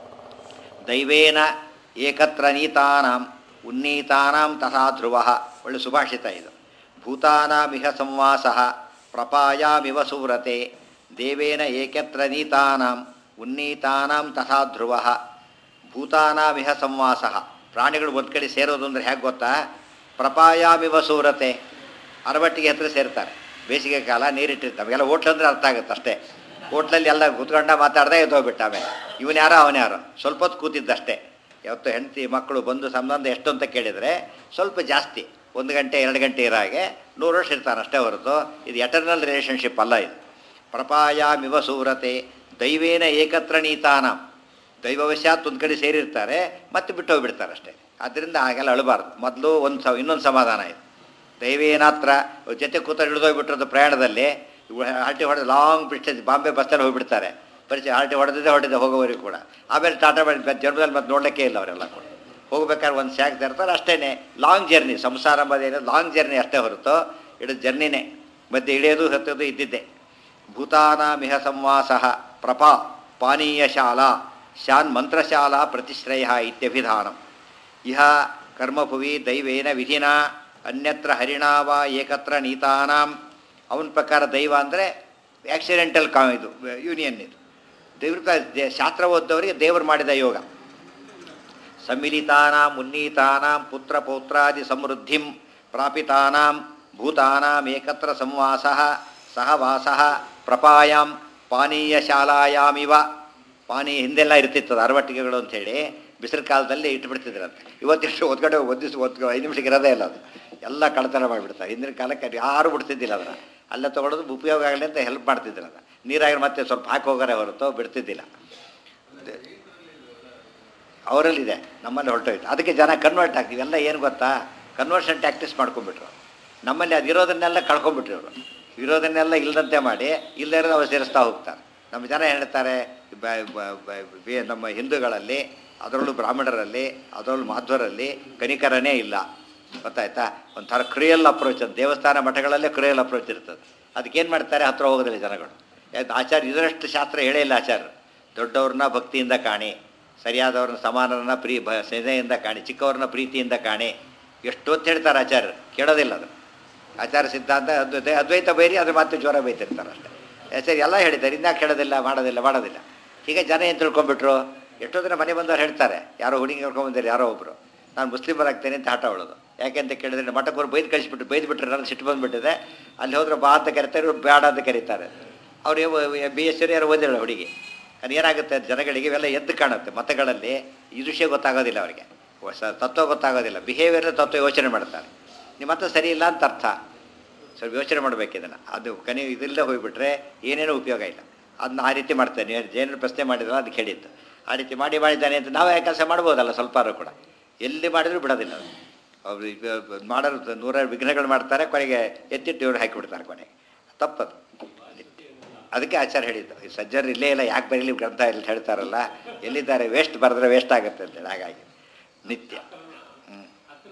ದೈವೇನ ಏಕತ್ರ ನೀತಾನಾಂ ಉನ್ನೀತಾನಾಂ ತಥಾ ಧ್ರುವ ಒಳ್ಳೆ ಸುಭಾಷಿತ ಇದು ಭೂತಾನಾಮಿಹ ಸಂವಾಸ ಪ್ರಪಾಯಾಮಿವ ಸೂರತೆ ದೇವೇನ ಏಕತ್ರ ನೀತಾನಾಂ ಉನ್ನೀತಾನಾಂ ತಥಾ ಧ್ರುವ ಭೂತಾನಾಮಿಹ ಸಂವಾಸ ಪ್ರಾಣಿಗಳು ಒಂದು ಕಡೆ ಸೇರೋದು ಅಂದರೆ ಹೇಗೆ ಗೊತ್ತಾ ಪ್ರಪಾಯಾಮಿವ ಸೂರತೆ ಅರವಟ್ಟಿಗೆ ಹತ್ರ ಸೇರ್ತಾರೆ ಬೇಸಿಗೆ ಕಾಲ ನೀರಿಟ್ಟಿರ್ತಾರೆ ನಮಗೆಲ್ಲ ಹೋಟ್ಲ್ ಅಂದರೆ ಅರ್ಥ ಆಗುತ್ತೆ ಅಷ್ಟೇ ಹೋಟ್ಲಲ್ಲಿ ಎಲ್ಲ ಕುತ್ಕೊಂಡ ಮಾತಾಡ್ದೆ ಎದ್ದೋಗ್ಬಿಟ್ಟ ಆಮೇಲೆ ಇವನು ಯಾರೋ ಅವನು ಯಾರೋ ಸ್ವಲ್ಪ ಹೊತ್ತು ಕೂತಿದ್ದಷ್ಟೇ ಯಾವತ್ತು ಹೆಂಡತಿ ಮಕ್ಕಳು ಬಂದು ಸಂಬಂಧ ಎಷ್ಟು ಅಂತ ಕೇಳಿದರೆ ಸ್ವಲ್ಪ ಜಾಸ್ತಿ ಒಂದು ಗಂಟೆ ಎರಡು ಗಂಟೆ ಇರೋ ಹಾಗೆ ನೂರು ವರ್ಷ ಇರ್ತಾನೆ ಅಷ್ಟೇ ಹೊರತು ಇದು ಎಟರ್ನಲ್ ರಿಲೇಷನ್ಶಿಪ್ ಅಲ್ಲ ಇದು ಪ್ರಪಾಯಾಮಿವ ಸೂರತೆ ದೈವೇನ ಏಕತ್ರ ನೀತಾನ ದೈವವಶಾತ್ ಒಂದು ಕಡೆ ಸೇರಿರ್ತಾರೆ ಮತ್ತೆ ಬಿಟ್ಟು ಹೋಗ್ಬಿಡ್ತಾರೆ ಅಷ್ಟೇ ಆದ್ದರಿಂದ ಹಾಗೆಲ್ಲ ಅಳಬಾರ್ದು ಮೊದಲು ಒಂದು ಸ ಇನ್ನೊಂದು ಸಮಾಧಾನ ಇದೆ ದೈವೇನಾತ್ರ ಜೊತೆ ಕೂತ ಹಿಡಿದೋಗ್ಬಿಟ್ಟಿರೋದು ಪ್ರಯಾಣದಲ್ಲಿ ಇವು ಹಾಲ್ಟಿ ಹೊಡೆದು ಲಾಂಗ್ ಡಿಸ್ಟೆನ್ಸ್ ಬಾಂಬೆ ಬಸ್ಸಲ್ಲಿ ಹೋಗ್ಬಿಡ್ತಾರೆ ಪರಿಚಯ ಹಾಲ್ಟಿ ಹೊಡೆದಿದ್ದೆ ಹೊಡೆದ ಹೋಗೋವರೆಗೂ ಕೂಡ ಆಮೇಲೆ ಟಾಟಾ ಮಾಡಿ ಜನ್ಮದಲ್ಲಿ ಮತ್ತೆ ನೋಡಲಿಕ್ಕೆ ಇಲ್ಲ ಅವರೆಲ್ಲ ಕೂಡ ಹೋಗ್ಬೇಕಾದ್ರೆ ಒಂದು ಸ್ಯಾಕ್ ತರ್ತಾರೆ ಅಷ್ಟೇ ಲಾಂಗ್ ಜರ್ನಿ ಸಂಸಾರ ಎಂಬುದೇನು ಲಾಂಗ್ ಜರ್ನಿ ಅಷ್ಟೇ ಹೊರತು ಇಡೀ ಜರ್ನಿನೇ ಮಧ್ಯೆ ಇಳಿಯೋದು ಹತ್ತೋದು ಇದ್ದಿದ್ದೆ ಭೂತಾನಾಮಿಹ ಸಂವಾಸ ಪ್ರಪಾ ಪಾನೀಯ ಶಾಲಾ ಶಾನ್ ಮಂತ್ರಶಾಲಾ ಪ್ರತಿಶ್ರಯ ಇತ್ಯಭಿಧಾನಂ ಇಹ ಕರ್ಮಭುವಿ ದೈವೇನ ವಿಧಿನ ಅನ್ಯತ್ರ ಹರಿಣಾ ವಾ ಏಕತ್ರ ನೀತಾನಾಂ ಅವನ ಪ್ರಕಾರ ದೈವ ಅಂದರೆ ಆಕ್ಸಿಡೆಂಟಲ್ ಕಾ ಇದು ಯೂನಿಯನ್ ಇದು ದೇವ್ರ ದೇ- ಶಾಸ್ತ್ರ ಓದ್ದವರಿಗೆ ದೇವರು ಮಾಡಿದ ಯೋಗ ಸಮ್ಮಿಲಿತಾನಾಂ ಉನ್ನೀತಾನಾಂ ಪುತ್ರ ಪೌತ್ರಾದಿ ಸಮೃದ್ಧಿಂ ಪ್ರಾಪಿತಾನಾಂ ಭೂತಾನಾಂ ಏಕತ್ರ ಸಂವಾಸ ಸಹವಾಸ ಪ್ರಪಾಯಾಂ ಪಾನೀಯ ಶಾಲಾಯಾಮಿವ ಪಾನೀಯ ಹಿಂದೆಲ್ಲ ಇರ್ತಿತ್ತದು ಅರವಟ್ಟಿಗೆಗಳು ಅಂಥೇಳಿ ಬಿಸಿಲು ಕಾಲದಲ್ಲಿ ಇಟ್ಬಿಡ್ತಿದ್ರಂತೆ ಇವತ್ತಿಷ್ಟು ಒದ್ಗಡೆ ಒಂದು ದಿವಸ ಒದ್ ಐದು ನಿಮಿಷಕ್ಕೆ ಇರೋದೇ ಇಲ್ಲ ಅದು ಎಲ್ಲ ಕಳ್ತನ ಮಾಡಿಬಿಡ್ತಾರೆ ಹಿಂದಿನ ಕಾಲಕ್ಕೆ ಅದು ಯಾರು ಬಿಡ್ತಿದ್ದಿಲ್ಲ ಅದನ್ನು ಅಲ್ಲೇ ತೊಗೊಳೋದು ಉಪಯೋಗ ಆಗಲಿ ಅಂತ ಹೆಲ್ಪ್ ಮಾಡ್ತಿದ್ರು ಅದನ್ನು ನೀರಾಗಿ ಮತ್ತೆ ಸ್ವಲ್ಪ ಹಾಕಿ ಹೋಗಾರೆ ಹೊರತು ಬಿಡ್ತಿದ್ದಿಲ್ಲ ಅವರಲ್ಲಿದೆ ನಮ್ಮಲ್ಲಿ ಹೊರಟೋಯ್ತು ಅದಕ್ಕೆ ಜನ ಕನ್ವರ್ಟ್ ಆಗ್ತೀವಿ ಎಲ್ಲ ಏನು ಗೊತ್ತಾ ಕನ್ವರ್ಷನ್ ಟ್ಯಾಕ್ಟಿಸ್ ಮಾಡ್ಕೊಂಡ್ಬಿಟ್ರು ನಮ್ಮಲ್ಲಿ ಅದು ಇರೋದನ್ನೆಲ್ಲ ಕಳ್ಕೊಂಡ್ಬಿಟ್ರು ಅವರು ಇರೋದನ್ನೆಲ್ಲ ಇಲ್ಲದಂತೆ ಮಾಡಿ ಇಲ್ಲದೇ ಇರೋದು ಅವ್ರು ಸೇರಿಸ್ತಾ ಹೋಗ್ತಾರೆ ನಮ್ಮ ಜನ ಹೇಳ್ತಾರೆ ಬ- ಬ- ಬ- ಬಿ- ನಮ್ಮ ಹಿಂದೂಗಳಲ್ಲಿ ಅದರಲ್ಲೂ ಬ್ರಾಹ್ಮಣರಲ್ಲಿ ಅದರಲ್ಲೂ ಮಾಧ್ವರಲ್ಲಿ ಕನಿಕರನೇ ಇಲ್ಲ ಗೊತ್ತಾಯ್ತಾ ಒಂಥರ ಕ್ರಿಯಲ್ ಅಪ್ರೋಚ್ ಅದು ದೇವಸ್ಥಾನ ಮಠಗಳಲ್ಲೇ ಕ್ರಿಯಲ್ ಅಪ್ರೋಚ್ ಇರ್ತದೆ ಅದಕ್ಕೇನು ಮಾಡ್ತಾರೆ ಹತ್ರ ಹೋಗೋದಿಲ್ಲ ಜನಗಳು ಯಾಕೆ ಆಚಾರ್ಯ ಇದರಷ್ಟು ಶಾಸ್ತ್ರ ಹೇಳೇ ಇಲ್ಲ ಆಚಾರ್ಯರು ದೊಡ್ಡವ್ರನ್ನ ಭಕ್ತಿಯಿಂದ ಕಾಣಿ ಸರಿಯಾದವ್ರನ್ನ ಸಮಾನರನ್ನ ಪ್ರೀ ಭ ಸೆನೆಯಿಂದ ಕಾಣಿ ಚಿಕ್ಕವ್ರನ್ನ ಪ್ರೀತಿಯಿಂದ ಕಾಣಿ ಎಷ್ಟು ಹೊತ್ತು ಹೇಳ್ತಾರೆ ಆಚಾರ್ಯರು ಕೇಳೋದಿಲ್ಲ ಅದು ಆಚಾರ ಸಿದ್ಧಾಂತ ಅದ್ವೈತ ಅದ್ವೈತ ಬೈರಿ ಅದ್ರ ಮತ್ತೆ ಜ್ವರ ಬೈತಿರ್ತಾರೆ ಅಷ್ಟೇ ಆಚಾರ್ಯ ಎಲ್ಲ ಹೇಳಿದ್ದಾರೆ ಇನ್ಯಾಕೆ ಕೇಳೋದಿಲ್ಲ ಮಾಡೋದಿಲ್ಲ ಮಾಡೋದಿಲ್ಲ ಹೀಗೆ ಜನ ಏನು ತಿಳ್ಕೊಂಬಿಟ್ರು ಎಷ್ಟೋ ದಿನ ಮನೆ ಬಂದವ್ರು ಹೇಳ್ತಾರೆ ಯಾರೋ ಹುಡುಗಿ ಕರ್ಕೊಂಬಂದಿರಿ ಯಾರೋ ಒಬ್ಬರು ನಾನು ಮುಸ್ಲಿಮರಾಗ್ತೇನೆ ಅಂತ ಆಟ ಹೊಳೋದು ಯಾಕೆ ಅಂತ ಕೇಳಿದ್ರೆ ಮಠಕ್ಕೆ ಹೋಗಿ ಬೈದು ಕಳಿಸ್ಬಿಟ್ಟು ಬೈದು ಬಿಟ್ರೆ ನಾನು ಸಿಟ್ಟು ಬಂದುಬಿಟ್ಟಿದೆ ಅಲ್ಲಿ ಹೋದ್ರೆ ಬಾ ಅಂತ ಕರೀತಾರೆ ಇವ್ರು ಬೇಡ ಅಂತ ಕರೀತಾರೆ ಅವ್ರು ಬಿ ಎಸ್ ಯಾರು ಓದಿಲ್ಲ ಹುಡುಗಿ ಅದು ಏನಾಗುತ್ತೆ ಜನಗಳಿಗೆ ಇವೆಲ್ಲ ಎದ್ದು ಕಾಣುತ್ತೆ ಮತಗಳಲ್ಲಿ ಈ ವಿಷಯ ಗೊತ್ತಾಗೋದಿಲ್ಲ ಅವರಿಗೆ ಹೊಸ ತತ್ವ ಗೊತ್ತಾಗೋದಿಲ್ಲ ಬಿಹೇವಿಯರ್ ತತ್ವ ಯೋಚನೆ ಮಾಡ್ತಾರೆ ನಿಮ್ಮ ಮತ ಸರಿ ಇಲ್ಲ ಅಂತ ಅರ್ಥ ಸ್ವಲ್ಪ ಯೋಚನೆ ಮಾಡಬೇಕು ಇದನ್ನು ಅದು ಕನಿ ಇದಿಲ್ಲದೆ ಹೋಗಿಬಿಟ್ರೆ ಏನೇನೂ ಉಪಯೋಗ ಇಲ್ಲ ಅದನ್ನ ಆ ರೀತಿ ಮಾಡ್ತಾನೆ ಜೇನು ಪ್ರಶ್ನೆ ಮಾಡಿದ್ರೆ ಅದಕ್ಕೆ ಹೇಳಿದ್ದು ಆ ರೀತಿ ಮಾಡಿ ಮಾಡಿದ್ದಾನೆ ಅಂತ ನಾವೇ ಕೆಲಸ ಮಾಡ್ಬೋದಲ್ಲ ಸ್ವಲ್ಪಾರು ಕೂಡ ಎಲ್ಲಿ ಮಾಡಿದ್ರು ಬಿಡೋದಿಲ್ಲ ಅದು ಅವ್ರು ಈಗ ಮಾಡೋರು ನೂರಾರು ವಿಘ್ನಗಳು ಮಾಡ್ತಾರೆ ಕೊನೆಗೆ ಎತ್ತಿಟ್ಟು ಇವ್ರು ಹಾಕಿಬಿಡ್ತಾರೆ ಕೊನೆಗೆ ತಪ್ಪದು ಅದಕ್ಕೆ ಆಚಾರ ಹೇಳಿದ್ದು ಈ ಸಜ್ಜರು ಇಲ್ಲೇ ಇಲ್ಲ ಯಾಕೆ ಬರೀಲಿ ಗ್ರಂಥ ಇಲ್ಲಿ ಹೇಳ್ತಾರಲ್ಲ ಎಲ್ಲಿದ್ದಾರೆ ವೇಸ್ಟ್ ಬರೆದ್ರೆ ವೇಸ್ಟ್ ಆಗುತ್ತೆ ಅಂತೇಳಿ ಹಾಗಾಗಿ ನಿತ್ಯ ಹ್ಞೂ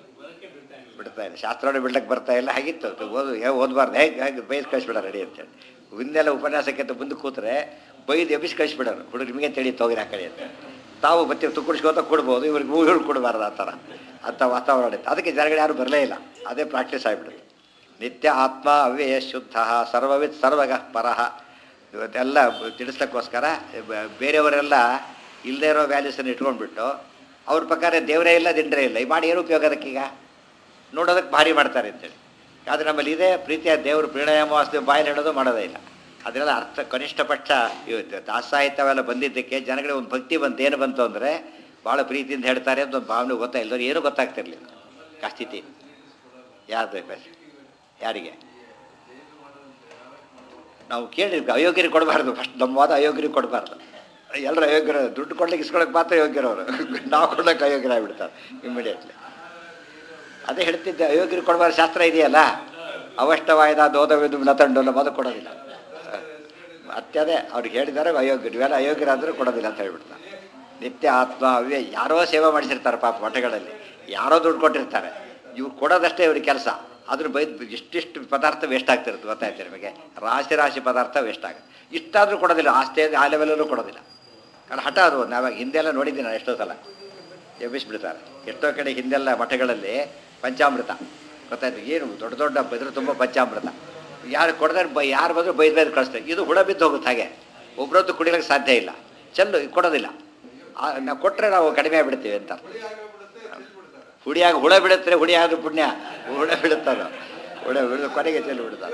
ಬಿಡ್ತಾ ಇಲ್ಲ ಶಾಸ್ತ್ರವೇ ಬಿಡ್ಲಕ್ಕೆ ಬರ್ತಾ ಇಲ್ಲ ಹಾಗಿತ್ತು ಅದು ಓದು ಹೇ ಓದಬಾರ್ದು ಹೇಗೆ ಹೇಗೆ ಬೈದು ಕಳಿಸ್ಬಿಡ ರೆಡಿ ಅಂತೇಳಿ ಹಿಂದೆಲ್ಲ ಉಪನ್ಯಾಸಕ್ಕೆ ಅಂತ ಮುಂದೆ ಕೂತ್ರೆ ಬೈದು ಎಬ್ಬಿಸಿ ಕಳಿಸ್ಬಿಡೋರು ಹುಡುಗ ನಿಮಗೆ ತಿಳಿ ಹೋಗಿರಿ ಆ ಕಡೆ ಅಂತ ತಾವು ಮತ್ತೆ ತುಕ್ಕಡಿಸ್ಕೋತ ಕೊಡ್ಬೋದು ಇವ್ರಿಗೆ ಮೂರು ಕೊಡಬಾರ್ದು ಆ ಥರ ಅಂಥ ವಾತಾವರಣ ಇತ್ತು ಅದಕ್ಕೆ ಜನಗಳು ಯಾರು ಬರಲೇ ಇಲ್ಲ ಅದೇ ಪ್ರಾಕ್ಟೀಸ್ ಆಗಿಬಿಡುತ್ತೆ ನಿತ್ಯ ಆತ್ಮ ಅವ್ಯಯ ಶುದ್ಧ ಸರ್ವವಿತ್ ಸರ್ವಗಃ ಪರಃ ಇವತ್ತೆಲ್ಲ ತಿಳಿಸ್ಲಿಕ್ಕೋಸ್ಕರ ಬ- ಬೇರೆಯವರೆಲ್ಲ ಇಲ್ಲದೇ ಇರೋ ವ್ಯಾಲ್ಯೂಸನ್ನು ಇಟ್ಕೊಂಡ್ಬಿಟ್ಟು ಅವ್ರ ಪ್ರಕಾರ ದೇವರೇ ಇಲ್ಲ ದಿಂಡ್ರೇ ಇಲ್ಲ ಈ ಮಾಡಿ ಏನು ಉಪಯೋಗ ಅದಕ್ಕೀಗ ನೋಡೋದಕ್ಕೆ ಭಾರಿ ಮಾಡ್ತಾರೆ ಅಂತೇಳಿ ಆದರೆ ನಮ್ಮಲ್ಲಿ ಇದೆ ಪ್ರೀತಿಯ ದೇವರು ಪ್ರಣಾಯಾಮ ವಾಸ್ತವ ಬಾಯಲ್ಲಿ ಹೇಳೋದು ಮಾಡೋದೇ ಇಲ್ಲ ಅದೆಲ್ಲ ಅರ್ಥ ಕನಿಷ್ಠ ಪಕ್ಷ ಇವತ್ತು ದಾಸಾಹಿತ್ಯವೆಲ್ಲ ಬಂದಿದ್ದಕ್ಕೆ ಜನಗಳಿಗೆ ಒಂದು ಭಕ್ತಿ ಬಂತು ಏನು ಬಂತು ಅಂದರೆ ಭಾಳ ಪ್ರೀತಿಯಿಂದ ಹೇಳ್ತಾರೆ ಅಂತ ಒಂದು ಭಾವನೆ ಗೊತ್ತಾಯಿಲ್ಲ ಏನೂ ಗೊತ್ತಾಗ್ತಿರ್ಲಿಲ್ಲ ಆ ಸ್ಥಿತಿ ಯಾರು ಬೇಕು ಯಾರಿಗೆ ನಾವು ಕೇಳಿ ಅಯೋಗ್ಯರಿಗೆ ಕೊಡಬಾರ್ದು ಫಸ್ಟ್ ನಮ್ಮ ವಾದ ಅಯೋಗ್ಯರಿಗೆ ಕೊಡಬಾರ್ದು ಎಲ್ಲರೂ ಅಯೋಗ್ಯರು ದುಡ್ಡು ಕೊಡ್ಲಿಕ್ಕೆ ಇಸ್ಕೊಳಕ್ಕೆ ಮಾತ್ರ ಯೋಗ್ಯರವರು ನಾವು ಕೊಡ್ಲಿಕ್ಕೆ ಅಯೋಗ್ಯರಾಗ್ಬಿಡ್ತಾರೆ ಇಮಿಡಿಯೇಟ್ಲಿ ಅದೇ ಹೇಳ್ತಿದ್ದೆ ಅಯೋಗ್ಯರಿಗೆ ಕೊಡಬಾರ್ದು ಶಾಸ್ತ್ರ ಇದೆಯಲ್ಲ ಅವಷ್ಟವಾಯ್ದ ದೋದವಿದು ನತಂಡು ಮೊದಲು ಕೊಡೋದಿಲ್ಲ ಮತ್ತೆ ಅದೇ ಅವ್ರಿಗೆ ಹೇಳಿದ್ದಾರೆ ಅಯೋಗ್ಯರು ಇವೆಲ್ಲ ಅಯೋಗ್ಯರಾದರೂ ಕೊಡೋದಿಲ್ಲ ಅಂತ ಹೇಳ್ಬಿಡ್ತಾರೆ ನಿತ್ಯ ಆತ್ಮ ಅವೇ ಯಾರೋ ಸೇವೆ ಮಾಡಿಸಿರ್ತಾರೆ ಪಾಪ ಮಠಗಳಲ್ಲಿ ಯಾರೋ ದುಡ್ಡು ಕೊಟ್ಟಿರ್ತಾರೆ ಇವ್ರು ಕೊಡೋದಷ್ಟೇ ಇವ್ರಿಗೆ ಕೆಲಸ ಅದ್ರ ಬೈದು ಇಷ್ಟಿಷ್ಟು ಪದಾರ್ಥ ವೇಸ್ಟ್ ಆಗ್ತಿರುತ್ತೆ ಗೊತ್ತಾಯ್ತು ನಿಮಗೆ ರಾಶಿ ರಾಶಿ ಪದಾರ್ಥ ವೇಸ್ಟ್ ಆಗುತ್ತೆ ಇಷ್ಟಾದರೂ ಕೊಡೋದಿಲ್ಲ ಆ ಸ್ಟೇಜ್ ಆ ಲೆವೆಲಲ್ಲೂ ಕೊಡೋದಿಲ್ಲ ಕಾರಣ ಹಠ ಅದು ನಾವಾಗ ಹಿಂದೆಲ್ಲ ನೋಡಿದ್ದೀನಿ ನಾನು ಎಷ್ಟೋ ಸಲ ಎಬ್ಬಿಸ್ಬಿಡ್ತಾರೆ ಎಷ್ಟೋ ಕಡೆ ಹಿಂದೆಲ್ಲ ಮಠಗಳಲ್ಲಿ ಪಂಚಾಮೃತ ಗೊತ್ತಾಯ್ತು ಏನು ದೊಡ್ಡ ದೊಡ್ಡ ಬೆದ್ರು ತುಂಬ ಪಂಚಾಮೃತ ಯಾರು ಕೊಡದ್ರೆ ಬೈ ಯಾರು ಬಂದರೂ ಬೈದು ಬೈದು ಕಳಿಸ್ತಾರೆ ಇದು ಹುಳ ಬಿದ್ದು ಹೋಗುತ್ತೆ ಹಾಗೆ ಒಬ್ಬರದ್ದು ಕುಡಿಲಿಕ್ಕೆ ಸಾಧ್ಯ ಇಲ್ಲ ಚೆಲ್ಲು ಇದು ಕೊಡೋದಿಲ್ಲ ಆ, ನಾವು ಕೊಟ್ಟರೆ ನಾವು ಕಡಿಮೆ ಆಗಿಬಿಡ್ತೀವಿ ಅಂತ ಹುಡಿಯಾಗಿ ಹುಳ ಬಿಡುತ್ತೆ ಹುಡಿ ಆದ್ರೂ ಪುಣ್ಯ ಹುಳ ಬಿಡುತ್ತದು ಹುಳ ಬಿಡಿದು ಕೊನೆಗೆ ಚೆಲ್ಲಿ ಬಿಡ್ತಾರೆ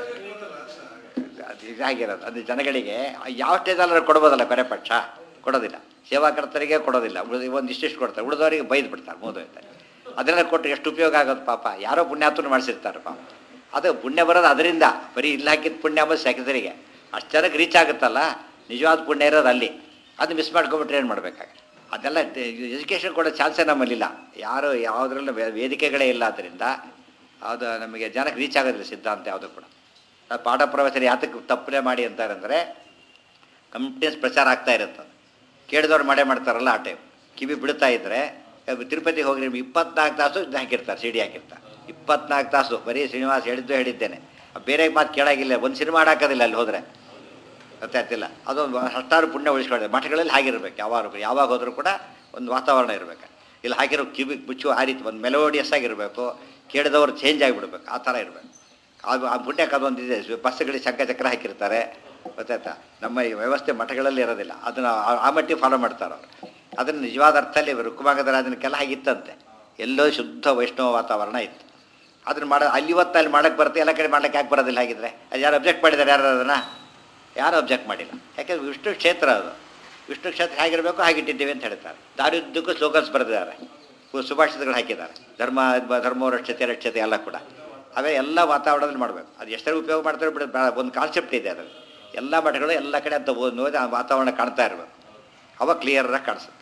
ಅದು ಇದಾಗಿರೋದು ಅದು ಜನಗಳಿಗೆ ಯಾವ ಸ್ಟೇಜಲ್ಲಿ ಕೊಡ್ಬೋದಲ್ಲ ಕೊನೆ ಪಕ್ಷ ಕೊಡೋದಿಲ್ಲ ಸೇವಾಕರ್ತರಿಗೆ ಕೊಡೋದಿಲ್ಲ ಉಳಿದ ಒಂದಿಷ್ಟಿಷ್ಟು ಕೊಡ್ತಾರೆ ಉಳಿದವರಿಗೆ ಬೈದು ಬಿಡ್ತಾರೆ ಮೋದೋಯ್ತಾರೆ ಅದನ್ನೆಲ್ಲ ಕೊಟ್ಟರೆ ಎಷ್ಟು ಉಪಯೋಗ ಆಗೋದು ಪಾಪ ಯಾರೋ ಪುಣ್ಯಾತ್ಮನ ಮಾಡಿಸಿರ್ತಾರೆ ಪಾಪ ಅದು ಪುಣ್ಯ ಬರೋದು ಅದರಿಂದ ಬರೀ ಇಲ್ಲಿ ಹಾಕಿದ ಪುಣ್ಯ ಅಂಬೋದು ಸೆಕೆಂದರಿಗೆ ಅಷ್ಟು ಜನಕ್ಕೆ ರೀಚ್ ಆಗುತ್ತಲ್ಲ ನಿಜವಾದ ಪುಣ್ಯ ಇರೋದು ಅಲ್ಲಿ ಅದು ಮಿಸ್ ಮಾಡ್ಕೊಂಬಿಟ್ರೆ ಏನು ಮಾಡಬೇಕಾಗ ಅದೆಲ್ಲ ಎಜುಕೇಷನ್ ಕೊಡೋ ಚಾನ್ಸೇ ನಮ್ಮಲ್ಲಿಲ್ಲ ಯಾರು ಯಾವುದ್ರಲ್ಲೂ ವೇ- ವೇದಿಕೆಗಳೇ ಇಲ್ಲ ಆದ್ದರಿಂದ ಅದು ನಮಗೆ ಜನಕ್ಕೆ ರೀಚ್ ಆಗೋದಿಲ್ಲ ಸಿದ್ಧಾಂತ ಯಾವುದು ಕೂಡ ಆ ಪಾಠ ಪ್ರವಚನ ಯಾತಕ್ಕೆ ತಪ್ಪನೆ ಮಾಡಿ ಅಂತಾರಂದರೆ ಕಂಟಿನ್ಯೂಸ್ ಪ್ರಚಾರ ಆಗ್ತಾ ಇರುತ್ತೆ ಕೇಳಿದವ್ರು ಮಾಡೇ ಮಾಡ್ತಾರಲ್ಲ ಆ ಟೈಮ್ ಕಿವಿ ಬಿಡ್ತಾ ಇದ್ದರೆ ತಿರುಪತಿಗೆ ಹೋಗಿ ನಿಮ್ಗೆ ಇಪ್ಪತ್ನಾಲ್ಕು ತಾಸು ಇದ್ನ ಹಾಕಿರ್ತಾರೆ ಸಿ ಡಿ ಹಾಕಿರ್ತಾರೆ ಇಪ್ಪತ್ನಾಲ್ಕು ತಾಸು ಬರೀ ಶ್ರೀನಿವಾಸ ಹೇಳಿದ್ದು ಹೇಳಿದ್ದೇನೆ ಬೇರೆ ಮಾತು ಕೇಳಾಗಿಲ್ಲ ಒಂದು ಸಿನಿಮಾ ಹಾಕೋದಿಲ್ಲ ಅಲ್ಲಿ ಹೋದರೆ ಗೊತ್ತಾಗ್ತಿಲ್ಲ ಅದೊಂದು ಹತ್ತಾರು ಪುಣ್ಯ ಉಳಿಸ್ಕೊಳ್ಳೋದು ಮಠಗಳಲ್ಲಿ ಹಾಗಿರ್ಬೇಕು ಯಾವಾಗ ಯಾವಾಗ ಹೋದರೂ ಕೂಡ ಒಂದು ವಾತಾವರಣ ಇರಬೇಕು ಇಲ್ಲಿ ಹಾಕಿರೋ ಕಿವಿ ಮುಚ್ಚು ಆ ರೀತಿ ಒಂದು ಮೆಲೋಡಿಯಸ್ ಆಗಿರಬೇಕು ಕೇಳಿದವರು ಚೇಂಜ್ ಆಗಿಬಿಡ್ಬೇಕು ಆ ಥರ ಇರಬೇಕು ಅದು ಆ ಪುಣ್ಯಕ್ಕೆ ಅದೊಂದು ಇದೆ ಬಸ್ಸುಗಳಿಗೆ ಶಂಕ ಚಕ್ರ ಹಾಕಿರ್ತಾರೆ ಗೊತ್ತಾಯ್ತಾ ನಮ್ಮ ಈ ವ್ಯವಸ್ಥೆ ಮಠಗಳಲ್ಲಿ ಇರೋದಿಲ್ಲ ಅದನ್ನು ಆ- ಆ ಮಟ್ಟಿಗೆ ಫಾಲೋ ಮಾಡ್ತಾರೆ ಅವರು ಅದನ್ನು ನಿಜವಾದ ಅರ್ಥದಲ್ಲಿ ರುಕ್ಕುಮಾಗದಲ್ಲಿ ಅದನ್ನೆಲ್ಲ ಹಾಗಿತ್ತಂತೆ ಎಲ್ಲೋ ಶುದ್ಧ ವೈಷ್ಣವ ವಾತಾವರಣ ಇತ್ತು ಅದನ್ನು ಮಾಡೋ ಅಲ್ಲಿ ಇವತ್ತು ಅಲ್ಲಿ ಮಾಡಕ್ಕೆ ಬರುತ್ತೆ ಎಲ್ಲ ಕಡೆ ಮಾಡ್ಲಿಕ್ಕೆ ಯಾಕೆ ಬರೋದಿಲ್ಲ ಹಾಗಿದ್ರೆ ಅದು ಯಾರು ಅಬ್ಜೆಕ್ಟ್ ಮಾಡಿದ್ದಾರೆ ಯಾರು ಅದನ್ನು ಯಾರು ಅಬ್ಜೆಕ್ಟ್ ಮಾಡಿಲ್ಲ ಯಾಕೆಂದ್ರೆ ವಿಷ್ಣು ಕ್ಷೇತ್ರ ಅದು ವಿಷ್ಣು ಕ್ಷೇತ್ರ ಹೇಗಿರಬೇಕು ಹಾಗಿಟ್ಟಿದ್ದೀವಿ ಅಂತ ಹೇಳ್ತಾರೆ ದಾರಿಯುದ್ದಕ್ಕೂ ಸ್ಲೋಗನ್ಸ್ ಬರೆದಿದ್ದಾರೆ ಸು- ಸುಭಾಷಿತಗಳು ಹಾಕಿದ್ದಾರೆ ಧರ್ಮ ಧರ್ಮೋ ರಕ್ಷತೆ ರಕ್ಷತೆ ಎಲ್ಲ ಕೂಡ ಅವೇ ಎಲ್ಲ ವಾತಾವರಣದಲ್ಲಿ ಮಾಡಬೇಕು ಅದು ಎಷ್ಟರ ಉಪಯೋಗ ಮಾಡ್ತಾರೆ ಬಿಡ ಒಂದು ಕಾನ್ಸೆಪ್ಟ್ ಇದೆ ಅದರಲ್ಲಿ ಎಲ್ಲ ಮಠಗಳು ಎಲ್ಲ ಕಡೆ ಅಂತ ಓದ್ ನೋಡಿ ಆ ವಾತಾವರಣ ಕಾಣ್ತಾ ಇರಬೇಕು ಅವಾಗ ಕ್ಲಿಯರಾಗಿ ಕಾಣಿಸುತ್ತೆ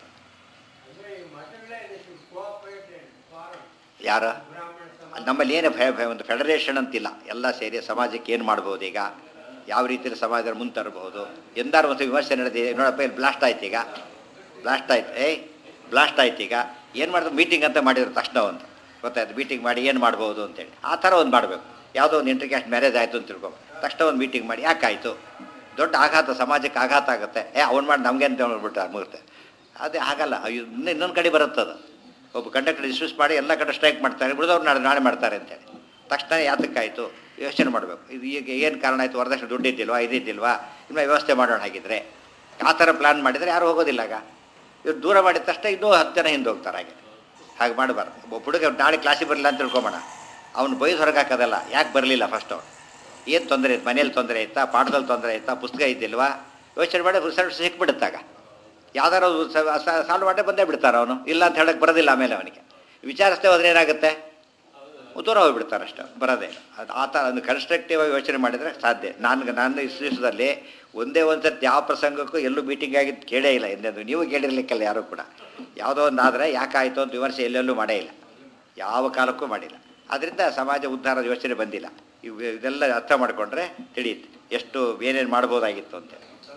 ಯಾರು ನಮ್ಮಲ್ಲಿ ಏನು ಭಯ ಭಯ ಒಂದು ಫೆಡರೇಷನ್ ಅಂತಿಲ್ಲ ಎಲ್ಲ ಸೇರಿ ಸಮಾಜಕ್ಕೆ ಏನು ಮಾಡ್ಬೋದು ಈಗ ಯಾವ ರೀತಿಯಲ್ಲಿ ಸಮಾಜದಲ್ಲಿ ಮುಂದೆ ತರಬಹುದು ಎಂದಾರು ಒಂದು ವಿಮರ್ಶೆ ನಡೆದಿದೆ ನೋಡಪ್ಪ ಇಲ್ಲಿ ಬ್ಲಾಸ್ಟ್ ಆಯ್ತು ಈಗ ಬ್ಲಾಸ್ಟ್ ಆಯ್ತು ಏಯ್ ಬ್ಲಾಸ್ಟ್ ಆಯ್ತು ಈಗ ಏನು ಮಾಡಿದ್ರು ಮೀಟಿಂಗ್ ಅಂತ ಮಾಡಿದ್ರು ತಕ್ಷಣ ಒಂದು ಗೊತ್ತಾಯ್ತು ಮೀಟಿಂಗ್ ಮಾಡಿ ಏನು ಮಾಡ್ಬೋದು ಅಂತೇಳಿ ಆ ಥರ ಒಂದು ಮಾಡಬೇಕು ಯಾವುದೋ ಒಂದು ಇಂಟರ್ ಕ್ಯಾಸ್ಟ್ ಮ್ಯಾರೇಜ್ ಆಯಿತು ಅಂತ ತಿಳ್ಕೊ ತಕ್ಷಣ ಒಂದು ಮೀಟಿಂಗ್ ಮಾಡಿ ಯಾಕಾಯಿತು ದೊಡ್ಡ ಆಘಾತ ಸಮಾಜಕ್ಕೆ ಆಘಾತ ಆಗುತ್ತೆ ಏ ಅವ್ನು ಮಾಡಿ ನಮಗೆ ಅಂತ ಹೇಳ್ಬಿಟ್ಟು ಮುಗುತ್ತೆ ಅದೇ ಆಗಲ್ಲ ಅಯ್ಯೋ ಇನ್ನೂ ಇನ್ನೊಂದು ಕಡೆ ಬರುತ್ತದು ಒಬ್ಬ ಕಂಡಕ್ಟರ್ ಡಿಸ್ಮಿಸ್ ಮಾಡಿ ಎಲ್ಲ ಕಡೆ ಸ್ಟ್ರೈಕ್ ಮಾಡ್ತಾರೆ ಉಳಿದವ್ರು ನಾಳೆ ನಾಳೆ ಮಾಡ್ತಾರೆ ಅಂತೇಳಿ ತಕ್ಷಣ ಯಾತಕ್ಕಾಯಿತು ಯೋಚನೆ ಮಾಡಬೇಕು ಇದು ಈಗ ಏನು ಕಾರಣ ಆಯಿತು ವರದಕ್ಷಿಣೆ ದುಡ್ಡು ಇದ್ದಿಲ್ವಾ ಇದಿದ್ದಿಲ್ವಾ ಇನ್ನು ವ್ಯವಸ್ಥೆ ಮಾಡೋಣ ಹಾಗಿದ್ರೆ ಆ ಥರ ಪ್ಲ್ಯಾನ್ ಮಾಡಿದರೆ ಯಾರು ಹೋಗೋದಿಲ್ಲ ಆಗ ಇವ್ರು ದೂರ ಮಾಡಿದ ತಕ್ಷಣ ಇನ್ನೂ ಹತ್ತು ಜನ ಹಿಂದೆ ಹೋಗ್ತಾರೆ ಹಾಗೆ ಹಾಗೆ ಮಾಡಬಾರ್ದು ಒಬ್ಬ ಹುಡುಗ ನಾಳೆ ಕ್ಲಾಸಿಗೆ ಬರಲಿಲ್ಲ ಅಂತ ತಿಳ್ಕೊಂಬೋಣ ಅವ್ನು ಬೈದು ಹೊರಗೆ ಹಾಕೋದಲ್ಲ ಯಾಕೆ ಬರಲಿಲ್ಲ ಫಸ್ಟ್ ಅವ್ನು ಏನು ತೊಂದರೆ ಇತ್ತು ಮನೇಲಿ ತೊಂದರೆ ಇತ್ತಾ ಪಾಠದಲ್ಲಿ ತೊಂದರೆ ಇತ್ತಾ ಪುಸ್ತಕ ಇದ್ದಿಲ್ವಾ ಯೋಚನೆ ಮಾಡಿ ರಿಸಲ್ಟ್ ಸಿಕ್ಬಿಡುತ್ತಾಗ ಯಾವ್ದಾರು ಸಾಲ್ವ್ ಮಾಡೇ ಬಂದೇ ಬಿಡ್ತಾರೆ ಅವನು ಇಲ್ಲ ಅಂತ ಹೇಳಕ್ಕೆ ಬರೋದಿಲ್ಲ ಆಮೇಲೆ ಅವನಿಗೆ ವಿಚಾರಿಸ್ತೇ ಹೋದ್ರೆ ಏನಾಗುತ್ತೆ ದೂರ ಹೋಗ್ಬಿಡ್ತಾರೆ ಅಷ್ಟೇ ಬರೋದೇ ಇಲ್ಲ ಅದು ಆ ಥರ ಒಂದು ಕನ್ಸ್ಟ್ರಕ್ಟಿವ್ ಆಗಿ ಯೋಚನೆ ಮಾಡಿದರೆ ಸಾಧ್ಯ ನಾನು ನಾನು ಇಸ್ವಿಸದಲ್ಲಿ ಒಂದೇ ಒಂದು ಸರ್ತಿ ಯಾವ ಪ್ರಸಂಗಕ್ಕೂ ಎಲ್ಲೂ ಮೀಟಿಂಗ್ ಆಗಿದ್ದು ಕೇಳೇ ಇಲ್ಲ ಎಂದೆಂದು ನೀವು ಕೇಳಿರ್ಲಿಕ್ಕಲ್ಲ ಯಾರೂ ಕೂಡ ಯಾವುದೋ ಒಂದು ಆದರೆ ಯಾಕಾಯಿತು ಅಂತ ವಿಮರ್ಶೆ ಎಲ್ಲೆಲ್ಲೂ ಮಾಡೇ ಇಲ್ಲ ಯಾವ ಕಾಲಕ್ಕೂ ಮಾಡಿಲ್ಲ ಅದರಿಂದ ಸಮಾಜ ಉದ್ಧಾರದ ಯೋಚನೆ ಬಂದಿಲ್ಲ ಇವು ಇದೆಲ್ಲ ಅರ್ಥ ಮಾಡಿಕೊಂಡ್ರೆ ತಿಳಿಯುತ್ತೆ ಎಷ್ಟು ಏನೇನು ಮಾಡ್ಬೋದಾಗಿತ್ತು ಅಂತೇಳಿ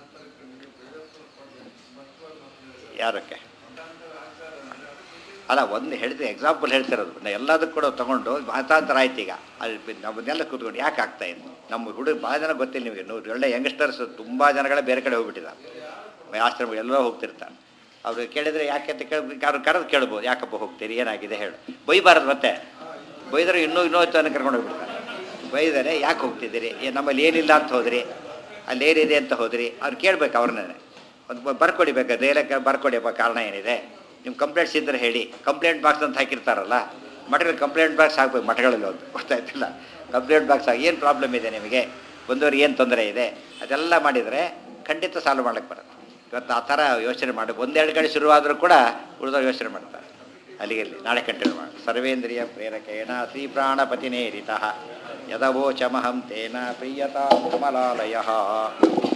ಯಾರಕ್ಕೆ ಅಲ್ಲ ಒಂದು ಹೇಳಿದೆ ಎಕ್ಸಾಂಪಲ್ ಹೇಳ್ತಿರೋದು ನಾ ಎಲ್ಲದಕ್ಕೂ ಕೂಡ ತೊಗೊಂಡು ಮಾತಾಂತರ ಆಯ್ತು ಈಗ ಅಲ್ಲಿ ಬಿ- ನಮ್ಮನ್ನೆಲ್ಲ ಕೂತ್ಕೊಂಡು ಯಾಕೆ ಆಗ್ತಾ ಇದೆ ನಮ್ಮ ಹುಡುಗ ಭಾಳ ಜನ ಗೊತ್ತಿಲ್ಲ ನಿಮಗೆ ನೂರು ಒಳ್ಳೆ ಯಂಗ್ಸ್ಟರ್ಸ್ ತುಂಬ ಜನಗಳೇ ಬೇರೆ ಕಡೆ ಹೋಗ್ಬಿಟ್ಟಿದ್ದಾರೆ ಆಶ್ರಮ ಎಲ್ಲೋ ಹೋಗ್ತಿರ್ತಾರೆ ಅವರು ಕೇಳಿದರೆ ಯಾಕೆ ಅಂತ ಕೇಳಿ ಯಾರು ಕರೆದು ಕೇಳ್ಬೋದು ಯಾಕಪ್ಪ ಹೋಗ್ತೀರಿ ಏನಾಗಿದೆ ಹೇಳು ಬೈಬಾರದು ಮತ್ತೆ ಬೈದರೆ ಇನ್ನೂ ಇನ್ನೂ ತನಕ ಕರ್ಕೊಂಡು ಹೋಗ್ಬಿಡ್ತಾರೆ ಬೈದರೆ ಯಾಕೆ ಹೋಗ್ತಿದ್ದೀರಿ ಏ ನಮ್ಮಲ್ಲಿ ಏನಿಲ್ಲ ಅಂತ ಹೋದ್ರಿ ಅಲ್ಲಿ ಏನಿದೆ ಅಂತ ಹೋದ್ರಿ ಅವ್ರು ಕೇಳ್ಬೇಕು ಅವ್ರನ್ನೇ ಒಂದು ಬರ್ಕೊಡಿ ಬೇಕಾ ಧೈರ್ಯಕ್ಕೆ ಬರ್ಕೊಡಿಯಪ್ಪ ಕಾರಣ ಏನಿದೆ ನಿಮ್ಮ ಕಂಪ್ಲೇಂಟ್ಸ್ ಇದ್ದರೆ ಹೇಳಿ ಕಂಪ್ಲೇಂಟ್ ಬಾಕ್ಸ್ ಅಂತ ಹಾಕಿರ್ತಾರಲ್ಲ ಮಠಗಳಲ್ಲಿ ಕಂಪ್ಲೇಂಟ್ ಬಾಕ್ಸ್ ಹಾಕ್ಬೇಕು ಮಠಗಳಲ್ಲಿ ಒಂದು ಗೊತ್ತಾಯ್ತಿಲ್ಲ ಕಂಪ್ಲೇಂಟ್ ಬಾಕ್ಸ್ ಹಾಕಿ ಏನು ಪ್ರಾಬ್ಲಮ್ ಇದೆ ನಿಮಗೆ ಬಂದವ್ರಿಗೆ ಏನು ತೊಂದರೆ ಇದೆ ಅದೆಲ್ಲ ಮಾಡಿದರೆ ಖಂಡಿತ ಸಾಲ್ವ್ ಮಾಡಕ್ಕೆ ಬರುತ್ತೆ ಇವತ್ತು ಆ ಥರ ಯೋಚನೆ ಮಾಡಿ ಒಂದೆರಡು ಕಡೆ ಶುರುವಾದರೂ ಕೂಡ ಉಳಿದವ್ರು ಯೋಚನೆ ಮಾಡ್ತಾರೆ ಅಲ್ಲಿಗೆ ಇಲ್ಲಿ ನಾಳೆ ಕಂಟಿನ್ಯೂ ಮಾಡಿ ಸರ್ವೇಂದ್ರಿಯ ಪ್ರೇರಕೇಣ ಶ್ರೀ ಪ್ರಾಣಪತಿನೇರಿತ ಯದವೋಚಮಹಂ ತೇನ ಪ್ರಿಯತಾ ಕಮಲಾಲಯ